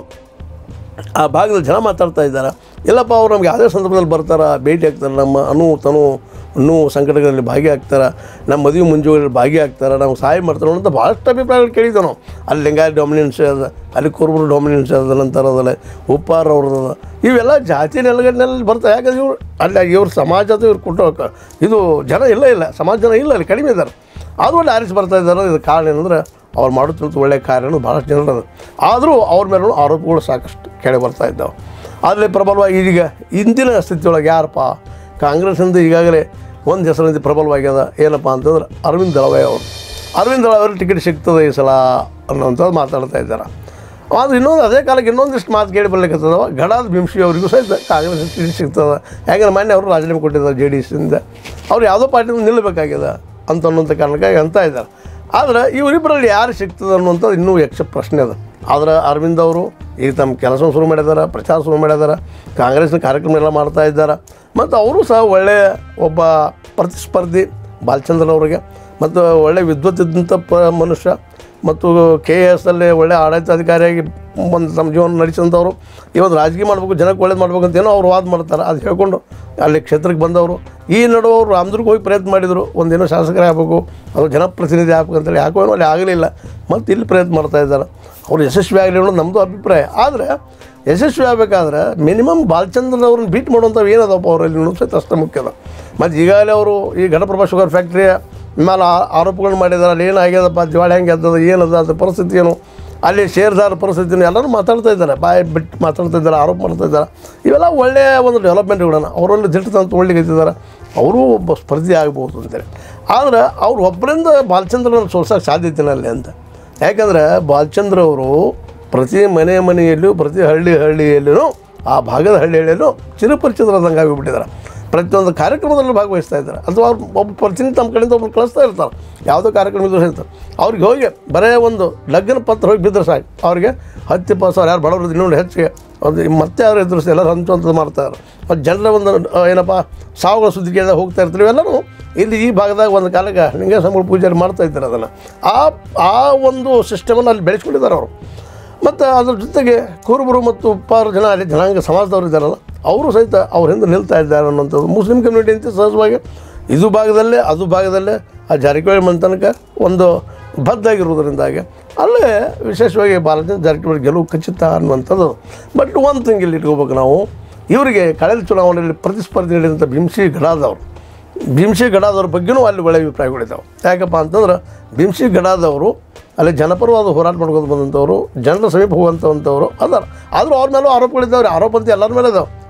ಆ ಭಾಗದಲ್ಲಿ ಜನ ಮಾತಾಡ್ತಾ ಇದ್ದಾರೆ ಇಲ್ಲಪ್ಪ ಅವ್ರು ನಮ್ಗೆ ಯಾವುದೇ ಸಂದರ್ಭದಲ್ಲಿ ಬರ್ತಾರೆ ಭೇಟಿ ಆಗ್ತಾರೆ ನಮ್ಮ ಅನು ತನು ನೋವು ಸಂಕಟಗಳಲ್ಲಿ ಭಾಗಿಯಾಗ್ತಾರೆ ನಮ್ಮ ಮದುವೆ ಮುಂಜುಗಳಲ್ಲಿ ಭಾಗಿಯಾಗ್ತಾರೆ ನಾವು ಸಹಾಯ ಮಾಡ್ತಾರೆ ಅಂತ ಭಾಳಷ್ಟು ಅಭಿಪ್ರಾಯಗಳು ಕೇಳಿದ್ದೆ ನಾವು ಅಲ್ಲಿ ಲಿಂಗಾಯತ್ ಡಾಮಿನೆನ್ಸ್ ಅದ ಅಲ್ಲಿ ಕುರುಬರು ಡಾಮಿನೆನ್ಸ್ ಅದ ನಂತರ ಅದಲ್ಲ ಉಪ್ಪಾರ ಅವ್ರದ್ದು ಇವೆಲ್ಲ ಜಾತಿ ನೆಲಗಟ್ಟಿನಲ್ಲಿ ಬರ್ತಾರೆ ಯಾಕಂದ್ರೆ ಇವ್ರು ಅಲ್ಲಿ ಇವ್ರ ಸಮಾಜದ ಇವ್ರು ಕೊಟ್ಟು ಇದು ಜನ ಇಲ್ಲ ಇಲ್ಲ ಸಮಾಜ ಜನ ಇಲ್ಲ ಅಲ್ಲಿ ಕಡಿಮೆ ಇದ್ದಾರೆ ಆದ್ಮೇಲೆ ಆರಿಸಿ ಬರ್ತಾ ಇದ್ದಾರೆ ಇದು ಕಾರಣ ಏನಂದ್ರೆ ಅವ್ರು ಮಾಡುತ್ತಿರುವಂಥ ಒಳ್ಳೆಯ ಕಾರ್ಯನೂ ಭಾಳಷ್ಟು ಜನರದು ಆದರೂ ಅವ್ರ ಮೇಲೆ ಆರೋಪಗಳು ಸಾಕಷ್ಟು ಕೇಳಿ ಬರ್ತಾ ಇದ್ದಾವೆ ಆದರೆ ಪ್ರಬಲವಾಗಿ ಈಗ ಇಂದಿನ ಸ್ಥಿತಿಯೊಳಗೆ ಯಾರಪ್ಪ ಕಾಂಗ್ರೆಸ್ನಿಂದ ಈಗಾಗಲೇ ಒಂದು ಹೆಸರಿನಿಂದ ಪ್ರಬಲವಾಗ್ಯದ ಏನಪ್ಪ ಅಂತಂದ್ರೆ ಅರವಿಂದ್ ದಳವಾಯ್ ಅವರು ಅರವಿಂದ್ ದಳವಾಯ್ ಟಿಕೆಟ್ ಸಿಗ್ತದೆ ಈ ಸಲ ಅನ್ನೋಂಥದ್ದು ಮಾತಾಡ್ತಾ ಇದ್ದಾರೆ ಆದ್ರೆ ಇನ್ನೊಂದು ಅದೇ ಕಾಲಕ್ಕೆ ಇನ್ನೊಂದಿಷ್ಟು ಮಾತು ಕೇಳಿ ಬರ್ಲಿಕ್ಕತ್ತದವ ಗಡಾದ ಭೀಮ್ಶಿ ಅವರಿಗೂ ಸಹಿತ ಕಾಂಗ್ರೆಸ್ ಟಿಕೆಟ್ ಸಿಗ್ತದೆ ಯಾಕಂದ್ರೆ ಮೊನ್ನೆ ಅವರು ರಾಜೀನಾಮೆ ಕೊಟ್ಟಿದ್ದಾರೆ ಜೆ ಡಿ ಎಸ್ಸಿಂದ ಅವ್ರು ಯಾವುದೋ ಪಾರ್ಟಿಯಿಂದ ನಿಲ್ಲಬೇಕಾಗ್ಯದ ಅಂತ ಅನ್ನೋಂಥ ಕಾರಣಕ್ಕಾಗಿ ಅಂತ ಇದ್ದಾರೆ ಆದರೆ ಇವರಿಬ್ಬರಲ್ಲಿ ಯಾರು ಸಿಗ್ತದೆ ಅನ್ನುವಂಥದ್ದು ಇನ್ನೂ ಯಕ್ಷ ಪ್ರಶ್ನೆ ಅದ ಆದ್ರೆ ಅರವಿಂದ್ ಅವರು ಈಗ ತಮ್ಮ ಕೆಲಸ ಶುರು ಮಾಡಿದ್ದಾರೆ ಪ್ರಚಾರ ಶುರು ಮಾಡಿದ್ದಾರೆ ಕಾಂಗ್ರೆಸ್ನ ಕಾರ್ಯಕ್ರಮ ಎಲ್ಲ ಮಾಡ್ತಾ ಇದ್ದಾರೆ ಮತ್ತು ಅವರು ಸಹ ಒಳ್ಳೆಯ ಒಬ್ಬ ಪ್ರತಿಸ್ಪರ್ಧಿ ಬಾಲಚಂದ್ರ ಅವರಿಗೆ ಮತ್ತು ಒಳ್ಳೆಯ ವಿದ್ವತ್ತಿದ್ದಂಥ ಪ ಮನುಷ್ಯ ಮತ್ತು ಕೆ ಎ ಎಸ್ ಅಲ್ಲಿ ಒಳ್ಳೆ ಆಡಳಿತಾಧಿಕಾರಿಯಾಗಿ ಒಂದು ತಮ್ಮ ಜೀವನ ನಡೆಸಿದಂಥವ್ರು ಇವತ್ತು ರಾಜಕೀಯ ಮಾಡಬೇಕು ಜನಕ್ಕೆ ಒಳ್ಳೇದು ಮಾಡ್ಬೇಕು ಅಂತ ಏನೋ ಅವ್ರು ವಾದ ಮಾಡ್ತಾರೆ ಅದು ಹೇಳ್ಕೊಂಡು ಅಲ್ಲಿ ಕ್ಷೇತ್ರಕ್ಕೆ ಬಂದವರು ಈ ನಡುವೆ ಅವರು ರಾಮದುರ್ಗ ಹೋಗಿ ಪ್ರಯತ್ನ ಮಾಡಿದರು ಒಂದೇನೋ ಶಾಸಕರೇ ಆಗಬೇಕು ಅದು ಜನಪ್ರತಿನಿಧಿ ಆಗ್ಬೇಕು ಅಂತೇಳಿ ಯಾಕೋ ಏನೋ ಅಲ್ಲಿ ಆಗಲಿಲ್ಲ ಮತ್ತು ಇಲ್ಲಿ ಪ್ರಯತ್ನ ಮಾಡ್ತಾ ಇದ್ದಾರೆ ಅವ್ರು ಯಶಸ್ವಿ ಆಗಲಿ ಅನ್ನೋದು ನಮ್ಮದು ಅಭಿಪ್ರಾಯ ಆದರೆ ಯಶಸ್ವಿ ಆಗಬೇಕಾದ್ರೆ ಮಿನಿಮಮ್ ಬಾಲಚಂದ್ರನ್ ಅವ್ರನ್ನ ಬೀಟ್ ಮಾಡುವಂಥವು ಏನದಪ್ಪ ಅವರಲ್ಲಿ ಅನ್ನೋದು ಸಹಿತ ಅಷ್ಟೇ ಮುಖ್ಯ ಅದ ಮತ್ತು ಈಗಾಗಲೇ ಅವರು ಈ ಘಟಪ್ರಭಾ ಶುಗರ್ ಫ್ಯಾಕ್ಟ್ರಿಯ ಮೇಲೆ ಆ- ಆರೋಪಗಳನ್ನ ಮಾಡಿದ್ದಾರೆ ಅಲ್ಲಿ ಏನಾಗ್ಯದಪ್ಪ ದಿವಾಳಿ ಹೆಂಗೆ ಎದ್ದದ ಏನದ ಅದ್ರ ಪರಿಸ್ಥಿತಿ ಏನು ಅಲ್ಲಿ ಷೇರ್ದಾರ ಪರಿಸ್ಥಿತಿನ ಎಲ್ಲರೂ ಮಾತಾಡ್ತಾ ಇದ್ದಾರೆ ಬಾಯಿ ಬಿಟ್ಟು ಮಾತಾಡ್ತಾ ಇದ್ದಾರೆ ಆರೋಪ ಮಾಡ್ತಾ ಇದ್ದಾರೆ ಇವೆಲ್ಲ ಒಳ್ಳೆಯ ಒಂದು ಡೆವಲಪ್ಮೆಂಟ್ಗಳನ್ನ ಅವರಲ್ಲಿ ದಿಟ್ಟತನ ತೊಗೊಳ್ಳಿಕ್ಕೆ ಅವರು ಒಬ್ಬ ಸ್ಪರ್ಧಿ ಆಗ್ಬೋದು ಅಂತೇಳಿ ಆದರೆ ಅವ್ರು ಒಬ್ಬರಿಂದ ಬಾಲಚಂದ್ರನ ಸೋಲ್ಸೋಕೆ ಸಾಧ್ಯತೆನೇ ಅಲ್ಲಿ ಅಂತ ಯಾಕಂದ್ರೆ ಬಾಲಚಂದ್ರ ಅವರು ಪ್ರತಿ ಮನೆ ಮನೆಯಲ್ಲೂ ಪ್ರತಿ ಹಳ್ಳಿ ಹಳ್ಳಿಯಲ್ಲೂ ಆ ಭಾಗದ ಹಳ್ಳಿಯಲ್ಲೂ ಚಿರಪರಿಚಿತರಾದಂಗೆ ಆಗಿಬಿಟ್ಟಿದ್ದಾರೆ ಪ್ರತಿಯೊಂದು ಕಾರ್ಯಕ್ರಮದಲ್ಲೂ ಭಾಗವಹಿಸ್ತಾ ಇದ್ದಾರೆ ಅಥವಾ ಅವ್ರು ಒಬ್ಬ ಪ್ರತಿನಿಧಿ ತಮ್ಮ ಕಡೆಯಿಂದ ಒಬ್ಬರು ಕಳಿಸ್ತಾ ಇರ್ತಾರೆ ಯಾವುದೋ ಕಾರ್ಯಕ್ರಮ ಇದ್ರೂ ಸಹಿತ ಅವ್ರಿಗೆ ಹೋಗಿ ಬರೇ ಒಂದು ಲಗ್ನ ಪತ್ರ ಹೋಗಿ ಬಿದ್ದರೆ ಸಾಕು ಅವ್ರಿಗೆ ಹತ್ತು ಇಪ್ಪತ್ತು ಸಾವಿರ ಯಾರು ಬಡವರು ಇನ್ನೊಂದು ಹೆಚ್ಚಿಗೆ ಒಂದು ಮತ್ತೆ ಯಾರು ಎದುರಿಸಿ ಎಲ್ಲರೂ ಹಂಚುವಂಥದ್ದು ಮಾಡ್ತಾರೆ ಮತ್ತು ಜನರ ಒಂದು ಆ, ಏನಪ್ಪ ಸಾವುಗಳ ಸುದ್ದಿ ಕೇಳಿದಾಗ ಹೋಗ್ತಾ ಇರ್ತೀವಿ ಎಲ್ಲರೂ ಇಲ್ಲಿ ಈ ಭಾಗದಾಗ ಒಂದು ಕಾಲಕ್ಕೆ ಲಿಂಗ ಸಂಬಳ ಪೂಜಾರಿ ಮಾಡ್ತಾ ಇದ್ದಾರೆ ಅದನ್ನು ಆ ಆ ಒಂದು ಸಿಸ್ಟಮನ್ನು ಅಲ್ಲಿ ಬೆಳೆಸ್ಕೊಂಡಿದ್ದಾರೆ ಅವರು ಮತ್ತು ಅದ್ರ ಜೊತೆಗೆ ಕುರುಬರು ಮತ್ತು ಉಪ್ಪಾರು ಜನ ಅಲ್ಲಿ ಜನಾಂಗ ಸಮಾಜದವರು ಇದ್ದಾರಲ್ಲ ಅವರು ಸಹಿತ ಅವ್ರ ಹಿಂದೆ ನಿಲ್ತಾ ಇದ್ದಾರೆ ಅನ್ನೋಂಥದ್ದು ಮುಸ್ಲಿಂ ಕಮ್ಯುನಿಟಿ ಅಂತ ಸಹಜವಾಗಿ ಇದು ಭಾಗದಲ್ಲೇ ಅದು ಭಾಗದಲ್ಲೇ ಆ ಜಾರಕಿಹೊಳಿ ಮಂತನಕ ಒಂದು ಬದ್ಧಾಗಿರುವುದರಿಂದಾಗಿ ಅಲ್ಲೇ ವಿಶೇಷವಾಗಿ ಬಾಲಚಂದ್ರ ಜಾರಕಿಹೊಳಿ ಗೆಲುವು ಖಚಿತ ಅನ್ನುವಂಥದ್ದು ಬಟ್ ಒಂದು ಥಿಂಗ್ ಇಲ್ಲಿ ಇಟ್ಕೋಬೇಕು ನಾವು ಇವರಿಗೆ ಕಳೆದ ಚುನಾವಣೆಯಲ್ಲಿ ಪ್ರತಿಸ್ಪರ್ಧೆ ನೀಡಿದಂಥ ಭೀಮ್ಸಿ ಗಡಾದವರು ಭೀಮ್ಸಿ ಗಡಾದವ್ರ ಬಗ್ಗೆನೂ ಅಲ್ಲಿ ಒಳ್ಳೆಯ ಅಭಿಪ್ರಾಯಗಳಿದ್ದಾವೆ ಯಾಕಪ್ಪ ಅಂತಂದ್ರೆ ಭೀಮ್ಸಿ ಗಡಾದವರು ಅಲ್ಲಿ ಜನಪರವಾದ ಹೋರಾಟ ಮಾಡ್ಕೊಂಡು ಬಂದಂಥವ್ರು ಜನರ ಸಮೀಪ ಹೋಗುವಂಥವಂಥವ್ರು ಅದಾರ ಆದರೂ ಅವ್ರ ಮೇಲೂ ಆರೋಪಗಳಿದ್ದಾವೆ ಆರೋಪ ಅಂತ ಎಲ್ಲರ ಮೇಲೆ ಇದಾವೆ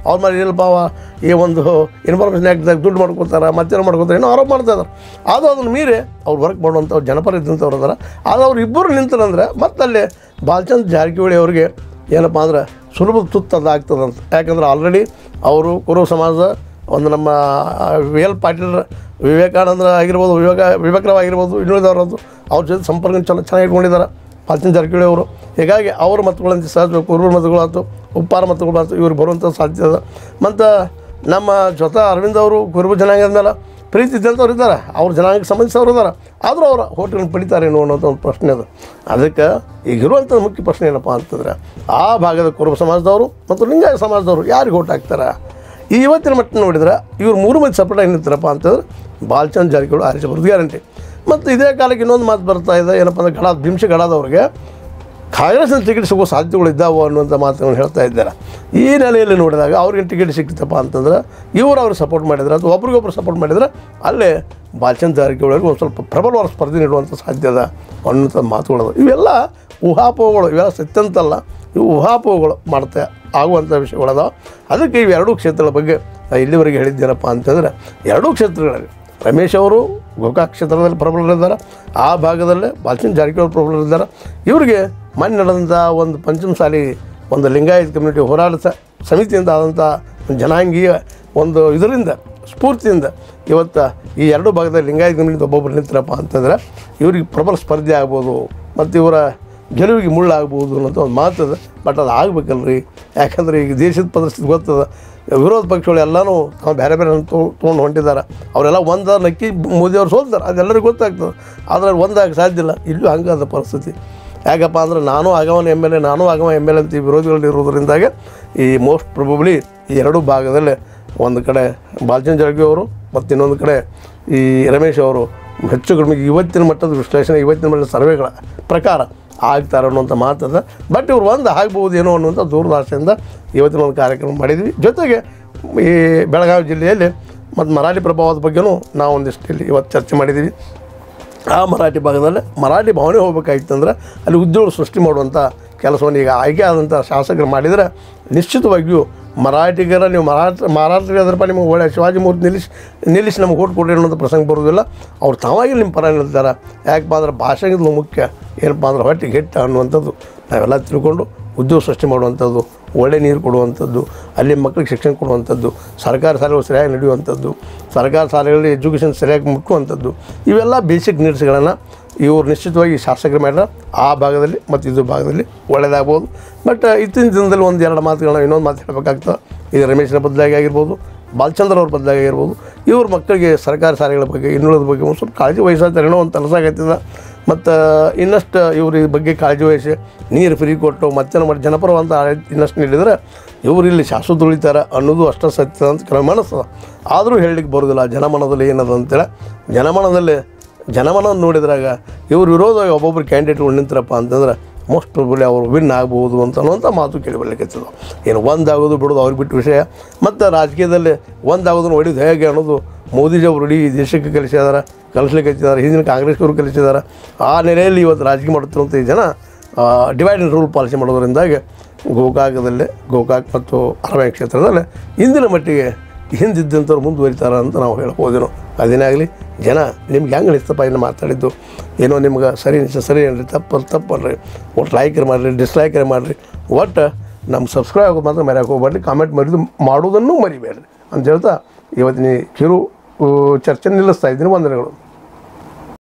ಅವ್ರ ಮೇಲೆ ಇಲ್ಲಪ್ಪ ಅವ ಈ ಒಂದು ಇನ್ಫಾರ್ಮೇಷನ್ ಆ್ಯಕ್ಟ್ದಾಗ ದುಡ್ಡು ಮಾಡ್ಕೊತಾರೆ ಮತ್ತೇನು ಮಾಡ್ಕೊತಾರೆ ಏನೋ ಆರೋಪ ಮಾಡ್ತಾ ಇದ್ದಾರೆ ಅದು ಅದನ್ನು ಮೀರಿ ಅವ್ರು ವರ್ಕ್ ಮಾಡುವಂಥವ್ರು ಜನಪರ ಇದ್ದಂಥವ್ರು ಅದಾರ ಅದು ಅವ್ರು ಇಬ್ಬರು ನಿಂತರಂದ್ರೆ ಮತ್ತಲ್ಲಿ ಬಾಲಚಂದ್ ಜಾರಕಿಹೊಳಿ ಅವ್ರಿಗೆ ಏನಪ್ಪ ಅಂದ್ರೆ ಸುಲಭ ತುತ್ತದು ಆಗ್ತದಂತ ಯಾಕಂದ್ರೆ ಆಲ್ರೆಡಿ ಅವರು ಕುರುಬ ಸಮಾಜ ಒಂದು ನಮ್ಮ ವಿ ಎಲ್ ಪಾಟೀಲ್ ವಿವೇಕಾನಂದ ಆಗಿರ್ಬೋದು ವಿವೇಕ ವಿವೇಕರಾವ್ ಆಗಿರ್ಬೋದು ಇನ್ನುಳಿದವರದ್ದು ಅವ್ರ ಜೊತೆ ಸಂಪರ್ಕ ಚಲೋ ಚೆನ್ನಾಗಿ ಇಟ್ಕೊಂಡಿದ್ದಾರೆ ಪಾಲ್ಚನ್ ಜಾರಕಿಹೊಳಿ ಅವರು ಹೀಗಾಗಿ ಅವ್ರ ಮತಗಳಂತ ಸಹಜ ಕುರುಬರ ಮತಗಳಾಯ್ತು ಉಪ್ಪಾರ ಮತಗಳಾಯ್ತು ಇವ್ರು ಬರುವಂಥ ಸಾಧ್ಯತೆ ಅದ ಮತ್ತು ನಮ್ಮ ಜೊತೆ ಅರವಿಂದ್ ಅವರು ಕುರುಬ ಜನಾಂಗದ ಮೇಲೆ ಪ್ರೀತಿ ಇದ್ದಂಥವ್ರು ಇದ್ದಾರೆ ಅವ್ರ ಜನಾಂಗಕ್ಕೆ ಸಂಬಂಧಿಸಿದವರು ಇದ್ದಾರೆ ಆದರೂ ಅವ್ರ ಹೋಟೆಲ್ ಪಡಿತಾರೇನೋ ಅನ್ನೋದು ಒಂದು ಪ್ರಶ್ನೆ ಅದು ಅದಕ್ಕೆ ಈಗಿರುವಂಥ ಮುಖ್ಯ ಪ್ರಶ್ನೆ ಏನಪ್ಪ ಅಂತಂದ್ರೆ ಆ ಭಾಗದ ಕುರುಬ ಸಮಾಜದವರು ಮತ್ತು ಲಿಂಗಾಯತ ಸಮಾಜದವರು ಯಾರಿಗೆ ಓಟ್ ಹಾಕ್ತಾರೆ ಈ ಇವತ್ತಿನ ಮಟ್ಟ ನೋಡಿದ್ರೆ ಇವ್ರು ಮೂರು ಮಂದಿ ಸಪೋರ್ಟ್ ಆಗಿ ನಿಂತಾರಪ್ಪ ಅಂತಂದ್ರೆ ಬಾಲ್ಚಂದ್ ಜಾರಕಿಹೊಳಿ ಆರಿಸಿ ಬರೋದು ಗ್ಯಾರಂಟಿ ಮತ್ತು ಇದೇ ಕಾಲಕ್ಕೆ ಇನ್ನೊಂದು ಮಾತು ಬರ್ತಾ ಇದೆ ಏನಪ್ಪ ಅಂದ್ರೆ ಗಡ ಭೀಮ್ಸಿ ಗಡಾದವ್ರಿಗೆ ಕಾಂಗ್ರೆಸ್ನ ಟಿಕೆಟ್ ಸಿಗೋ ಸಾಧ್ಯತೆಗಳು ಇದ್ದಾವೆ ಅನ್ನುವಂಥ ಮಾತುಗಳನ್ನು ಹೇಳ್ತಾ ಇದ್ದಾರೆ ಈ ನೆಲೆಯಲ್ಲಿ ನೋಡಿದಾಗ ಅವ್ರಿಗೆ ಟಿಕೆಟ್ ಸಿಕ್ತಪ್ಪ ಅಂತಂದ್ರೆ ಇವರು ಅವ್ರು ಸಪೋರ್ಟ್ ಮಾಡಿದ್ರೆ ಅಥವಾ ಒಬ್ರಿಗೊಬ್ರು ಸಪೋರ್ಟ್ ಮಾಡಿದ್ರೆ ಅಲ್ಲೇ ಬಾಲ್ಚಂದ್ ಜಾರಕಿಹೊಳಿ ಅವ್ರಿಗೆ ಒಂದು ಸ್ವಲ್ಪ ಪ್ರಬಲವಾದ ಸ್ಪರ್ಧೆ ನೀಡುವಂಥ ಸಾಧ್ಯ ಅದ ಅನ್ನುವಂಥ ಮಾತುಗಳು ಇವೆಲ್ಲ ಊಹಾಪೋಹಗಳು ಇವೆಲ್ಲ ಸತ್ಯಂತಲ್ಲ ಇವು ಊಹಾಪೋಹಗಳು ಮಾಡ್ತಾ ಆಗುವಂಥ ವಿಷಯಗಳದಾವ ಅದಕ್ಕೆ ಇವೆರಡೂ ಕ್ಷೇತ್ರಗಳ ಬಗ್ಗೆ ನಾನು ಇಲ್ಲಿವರೆಗೆ ಹೇಳಿದ್ದೇನಪ್ಪ ಅಂತಂದರೆ ಎರಡೂ ಕ್ಷೇತ್ರಗಳಲ್ಲಿ ರಮೇಶ್ ಅವರು ಗೋಕಾಕ್ ಕ್ಷೇತ್ರದಲ್ಲಿ ಪ್ರಬಲರಿದ್ದಾರೆ ಆ ಭಾಗದಲ್ಲೇ ಬಾಲ್ಚಂದ್ ಜಾರಕಿಹೊಳಿ ಪ್ರಬಲರಿದ್ದಾರೆ ಇವರಿಗೆ ಮೊನ್ನೆ ನಡೆದಂಥ ಒಂದು ಪಂಚಮಸಾಲಿ ಒಂದು ಲಿಂಗಾಯತ್ ಕಮ್ಯುನಿಟಿ ಹೋರಾಟ ಸ- ಸಮಿತಿಯಿಂದ ಆದಂಥ ಒಂದು ಜನಾಂಗೀಯ ಒಂದು ಇದರಿಂದ ಸ್ಫೂರ್ತಿಯಿಂದ ಇವತ್ತು ಈ ಎರಡು ಭಾಗದಲ್ಲಿ ಲಿಂಗಾಯತ್ ಕಮ್ಯುನಿಟಿ ಒಬ್ಬೊಬ್ಬರು ನಿಂತರಪ್ಪ ಅಂತಂದ್ರೆ ಇವ್ರಿಗೆ ಪ್ರಬಲ ಸ್ಪರ್ಧೆ ಆಗ್ಬೋದು ಮತ್ತು ಇವರ ಗೆಲುವಿಗೆ ಮುಳ್ಳಾಗ್ಬೋದು ಅನ್ನೋಂಥ ಒಂದು ಮಾತದ ಬಟ್ ಅದು ಆಗ್ಬೇಕಲ್ರಿ ಯಾಕಂದ್ರೆ ಈಗ ದೇಶದ ಪರಿಸ್ಥಿತಿ ಗೊತ್ತದ ವಿರೋಧ ಪಕ್ಷಗಳು ಎಲ್ಲನೂ ತಾವು ಬೇರೆ ಬೇರೆ ತೊಗೊಂಡು ಹೊಂಟಿದ್ದಾರೆ ಅವರೆಲ್ಲ ಒಂದ ನಕ್ಕಿ ಮೋದಿಯವ್ರು ಸೋಲ್ತಾರೆ ಅದೆಲ್ಲರಿಗೂ ಗೊತ್ತಾಗ್ತದೆ ಆದರೆ ಒಂದಾಗ ಸಾಧ್ಯ ಇಲ್ಲ ಇಲ್ಲೂ ಹಂಗಾದ ಪರಿಸ್ಥಿತಿ ಯಾಕಪ್ಪ ಅಂದ್ರೆ ನಾನು ಆಗವನ ಎಮ್ ಎಲ್ ಎ ನಾನು ಆಗವ ಎಮ್ ಎಲ್ ಎ ಅಂತ ಈ ವಿರೋಧಿಗಳು ಇರೋದ್ರಿಂದಾಗೆ ಈ ಮೋಸ್ಟ್ ಪ್ರೊಬಬ್ಲಿ ಈ ಎರಡೂ ಭಾಗದಲ್ಲೇ ಒಂದು ಕಡೆ ಬಾಲಚಂದ್ರ ಜಾರಕಿಹೊಳಿ ಅವರು ಮತ್ತು ಇನ್ನೊಂದು ಕಡೆ ಈ ರಮೇಶ್ ಅವರು ಹೆಚ್ಚು ಕಡಿಮೆ ಇವತ್ತಿನ ಮಟ್ಟದ ವಿಶ್ಲೇಷಣೆ ಇವತ್ತಿನ ಮಟ್ಟದ ಸರ್ವೆಗಳ ಪ್ರಕಾರ ಆಗ್ತಾರೆ ಅನ್ನುವಂಥ ಮಾತದ ಬಟ್ ಇವ್ರು ಒಂದು ಆಗ್ಬೋದೇನೋ ಅನ್ನುವಂಥ ದೂರದಾಶೆಯಿಂದ ಇವತ್ತಿನ ಒಂದು ಕಾರ್ಯಕ್ರಮ ಮಾಡಿದ್ವಿ ಜೊತೆಗೆ ಈ ಬೆಳಗಾವಿ ಜಿಲ್ಲೆಯಲ್ಲಿ ಮತ್ತು ಮರಾಠಿ ಪ್ರಭಾವದ ಬಗ್ಗೆನೂ ನಾವು ಒಂದಿಷ್ಟು ಇಲ್ಲಿ ಇವತ್ತು ಚರ್ಚೆ ಮಾಡಿದ್ದೀವಿ ಆ ಮರಾಠಿ ಭಾಗದಲ್ಲಿ ಮರಾಠಿ ಭಾವನೆ ಹೋಗ್ಬೇಕಾಗಿತ್ತಂದ್ರೆ ಅಲ್ಲಿ ಉದ್ಯೋಗ ಸೃಷ್ಟಿ ಮಾಡುವಂಥ ಕೆಲಸವನ್ನು ಈಗ ಆಯ್ಕೆ ಆದಂಥ ಶಾಸಕರು ಮಾಡಿದರೆ ನಿಶ್ಚಿತವಾಗಿಯೂ ಮರಾಠಿಗರ ನೀವು ಮರಾಠ ಮಹಾರಾಷ್ಟ್ರದಪ್ಪ ನಿಮಗೆ ಒಳ್ಳೆ ಶಿವಾಜಿ ಮೂರ್ತಿ ನಿಲ್ಲಿಸಿ ನಿಲ್ಲಿಸಿ ನಮ್ಗೆ ಓಟ್ ಕೊಡ್ರಿ ಅನ್ನೋದು ಪ್ರಸಂಗ ಬರೋದಿಲ್ಲ ಅವ್ರು ತಾವಾಗಿ ನಿಮ್ಮ ಪರ ನಿಲ್ತಾರೆ ಯಾಕಪ್ಪ ಅಂದ್ರೆ ಭಾಷೆಗಿಂತಲೂ ಮುಖ್ಯ ಏನಪ್ಪ ಅಂದ್ರೆ ಹೊಟ್ಟೆಗೆ ಹಿಟ್ಟ ಅನ್ನುವಂಥದ್ದು ನಾವೆಲ್ಲ ತಿಳ್ಕೊಂಡು ಉದ್ಯೋಗ ಸೃಷ್ಟಿ ಮಾಡುವಂಥದ್ದು ಒಳ್ಳೆ ನೀರು ಕೊಡುವಂಥದ್ದು ಅಲ್ಲಿ ಮಕ್ಕಳಿಗೆ ಶಿಕ್ಷಣ ಕೊಡುವಂಥದ್ದು ಸರ್ಕಾರಿ ಶಾಲೆಗಳು ಸರಿಯಾಗಿ ನಡೆಯುವಂಥದ್ದು ಸರ್ಕಾರಿ ಶಾಲೆಗಳಲ್ಲಿ ಎಜುಕೇಷನ್ ಸರಿಯಾಗಿ ಮುಟ್ಟುವಂಥದ್ದು ಇವೆಲ್ಲ ಬೇಸಿಕ್ ನೀಡ್ಸ್ಗಳನ್ನು ಇವರು ನಿಶ್ಚಿತವಾಗಿ ಶಾಸಕರು ಮಾಡ್ಯಾರ ಆ ಭಾಗದಲ್ಲಿ ಮತ್ತು ಇದು ಭಾಗದಲ್ಲಿ ಒಳ್ಳೆಯದಾಗ್ಬೋದು ಬಟ್ ಇತ್ತೀಚಿನ ದಿನದಲ್ಲಿ ಒಂದು ಎರಡು ಮಾತುಗಳನ್ನ ಇನ್ನೊಂದು ಮಾತು ಹೇಳಬೇಕಾಗ್ತದೆ ಇದು ರಮೇಶನ ಬದಲಾಗಿ ಆಗಿರ್ಬೋದು ಬಾಲಚಂದ್ರ ಅವ್ರ ಬದಲಾಗಿ ಆಗಿರ್ಬೋದು ಇವ್ರ ಮಕ್ಕಳಿಗೆ ಸರ್ಕಾರಿ ಶಾಲೆಗಳ ಬಗ್ಗೆ ಇನ್ನುಳಿದ ಬಗ್ಗೆ ಒಂದು ಸ್ವಲ್ಪ ಕಾಳಜಿ ವಹಿಸ್ತಾರೆ ಏನೋ ಒಂದು ಕೆಲಸ ಆಗತ್ತಿದ ಮತ್ತು ಇನ್ನಷ್ಟು ಇವ್ರ ಈ ಬಗ್ಗೆ ಕಾಳಜಿ ವಹಿಸಿ ನೀರು ಫ್ರೀ ಕೊಟ್ಟು ಮತ್ತೇನು ಮಾಡಿ ಜನಪರವಂತ ಆಡಳಿತ ಇನ್ನಷ್ಟು ನೀಡಿದರೆ ಇವರು ಇಲ್ಲಿ ಶಾಶ್ವತ ಉಳಿತಾರೆ ಅನ್ನೋದು ಅಷ್ಟ ಸತ್ಯ ಅಂತ ಕೆಲವು ಮನಸ್ಸು ಆದರೂ ಹೇಳಲಿಕ್ಕೆ ಬರೋದಿಲ್ಲ ಜನಮನದಲ್ಲಿ ಏನದ ಅಂತೇಳಿ ಜನಮನದಲ್ಲಿ ಜನಮನ ನೋಡಿದ್ರಾಗ ಇವ್ರ ವಿರೋಧವಾಗಿ ಒಬ್ಬೊಬ್ರು ಕ್ಯಾಂಡಿಡೇಟ್ಗಳು ನಿಂತರಪ್ಪ ಅಂತಂದ್ರೆ ಮೋಸ್ಟ್ ಪ್ರೊಬಲಿ ಅವರು ವಿನ್ ಆಗ್ಬೋದು ಅಂತ ಅನ್ನುವಂಥ ಮಾತು ಕೇಳಿ ಬರ್ಲಿಕ್ಕೆ ಏನು ಒಂದಾಗೋದು ಬಿಡೋದು ಅವ್ರಿಗೆ ಬಿಟ್ಟು ವಿಷಯ ಮತ್ತು ರಾಜಕೀಯದಲ್ಲಿ ಒಂದಾಗೋದನ್ನು ಹೊಡಿದು ಹೇಗೆ ಅನ್ನೋದು ಮೋದಿಜಿ ಅವರು ಇಡೀ ದೇಶಕ್ಕೆ ಕಲಿಸಿದಾರೆ ಕಲಿಸ್ಲಿಕ್ಕೆ ಹಚ್ಚಿದ್ದಾರೆ ಹಿಂದಿನ ಕಾಂಗ್ರೆಸ್ನವರು ಕಲಿಸಿದ್ದಾರೆ ಆ ನೆಲೆಯಲ್ಲಿ ಇವತ್ತು ರಾಜಕೀಯ ಮಾಡುತ್ತಿರುವಂಥ ಈ ಜನ ಡಿವೈಡ್ ಆ್ಯಂಡ್ ರೂಲ್ ಪಾಲಿಸಿ ಮಾಡೋದ್ರಿಂದಾಗಿ ಗೋಕಾಕದಲ್ಲಿ ಗೋಕಾಕ್ ಮತ್ತು ಅರಣ್ಯ ಕ್ಷೇತ್ರದಲ್ಲಿ ಇಂದಿನ ಮಟ್ಟಿಗೆ ಹಿಂದಿದ್ದಂಥವ್ರು ಮುಂದುವರಿತಾರೆ ಅಂತ ನಾವು ಹೇಳ್ಬೋದೇನೋ ಅದೇನೇ ಆಗಲಿ ಜನ ನಿಮ್ಗೆ ಹೆಂಗೆ ಅನಿಸ್ತಪ್ಪ ಇನ್ನು ಮಾತಾಡಿದ್ದು ಏನೋ ನಿಮ್ಗೆ ಸರಿ ಅನಿಸ್ತು ಸರಿ ಅನ್ರಿ ತಪ್ಪು ತಪ್ಪಲ್ರಿ ಒಟ್ಟು ಲೈಕರ್ ಮಾಡಿರಿ ಡಿಸ್ಲೈಕರ್ ಮಾಡಿರಿ ಒಟ್ಟು ನಮ್ಮ ಸಬ್ಸ್ಕ್ರೈಬ್ ಆಗೋದು ಮಾತ್ರ ಮರ್ಯಾಕೆ ಹೋಗ್ಬೇಡ್ರಿ ಕಾಮೆಂಟ್ ಮಾಡಿದ್ದು ಮಾಡೋದನ್ನು ಮರಿಬೇಡ್ರಿ ಅಂತ ಹೇಳ್ತಾ ಇವತ್ತಿನ ಈ ಕಿರು ಆ, ಚರ್ಚೆ ನಿಲ್ಲಿಸ್ತಾ ಇದ್ದೀನಿ ವಂದನೆಗಳು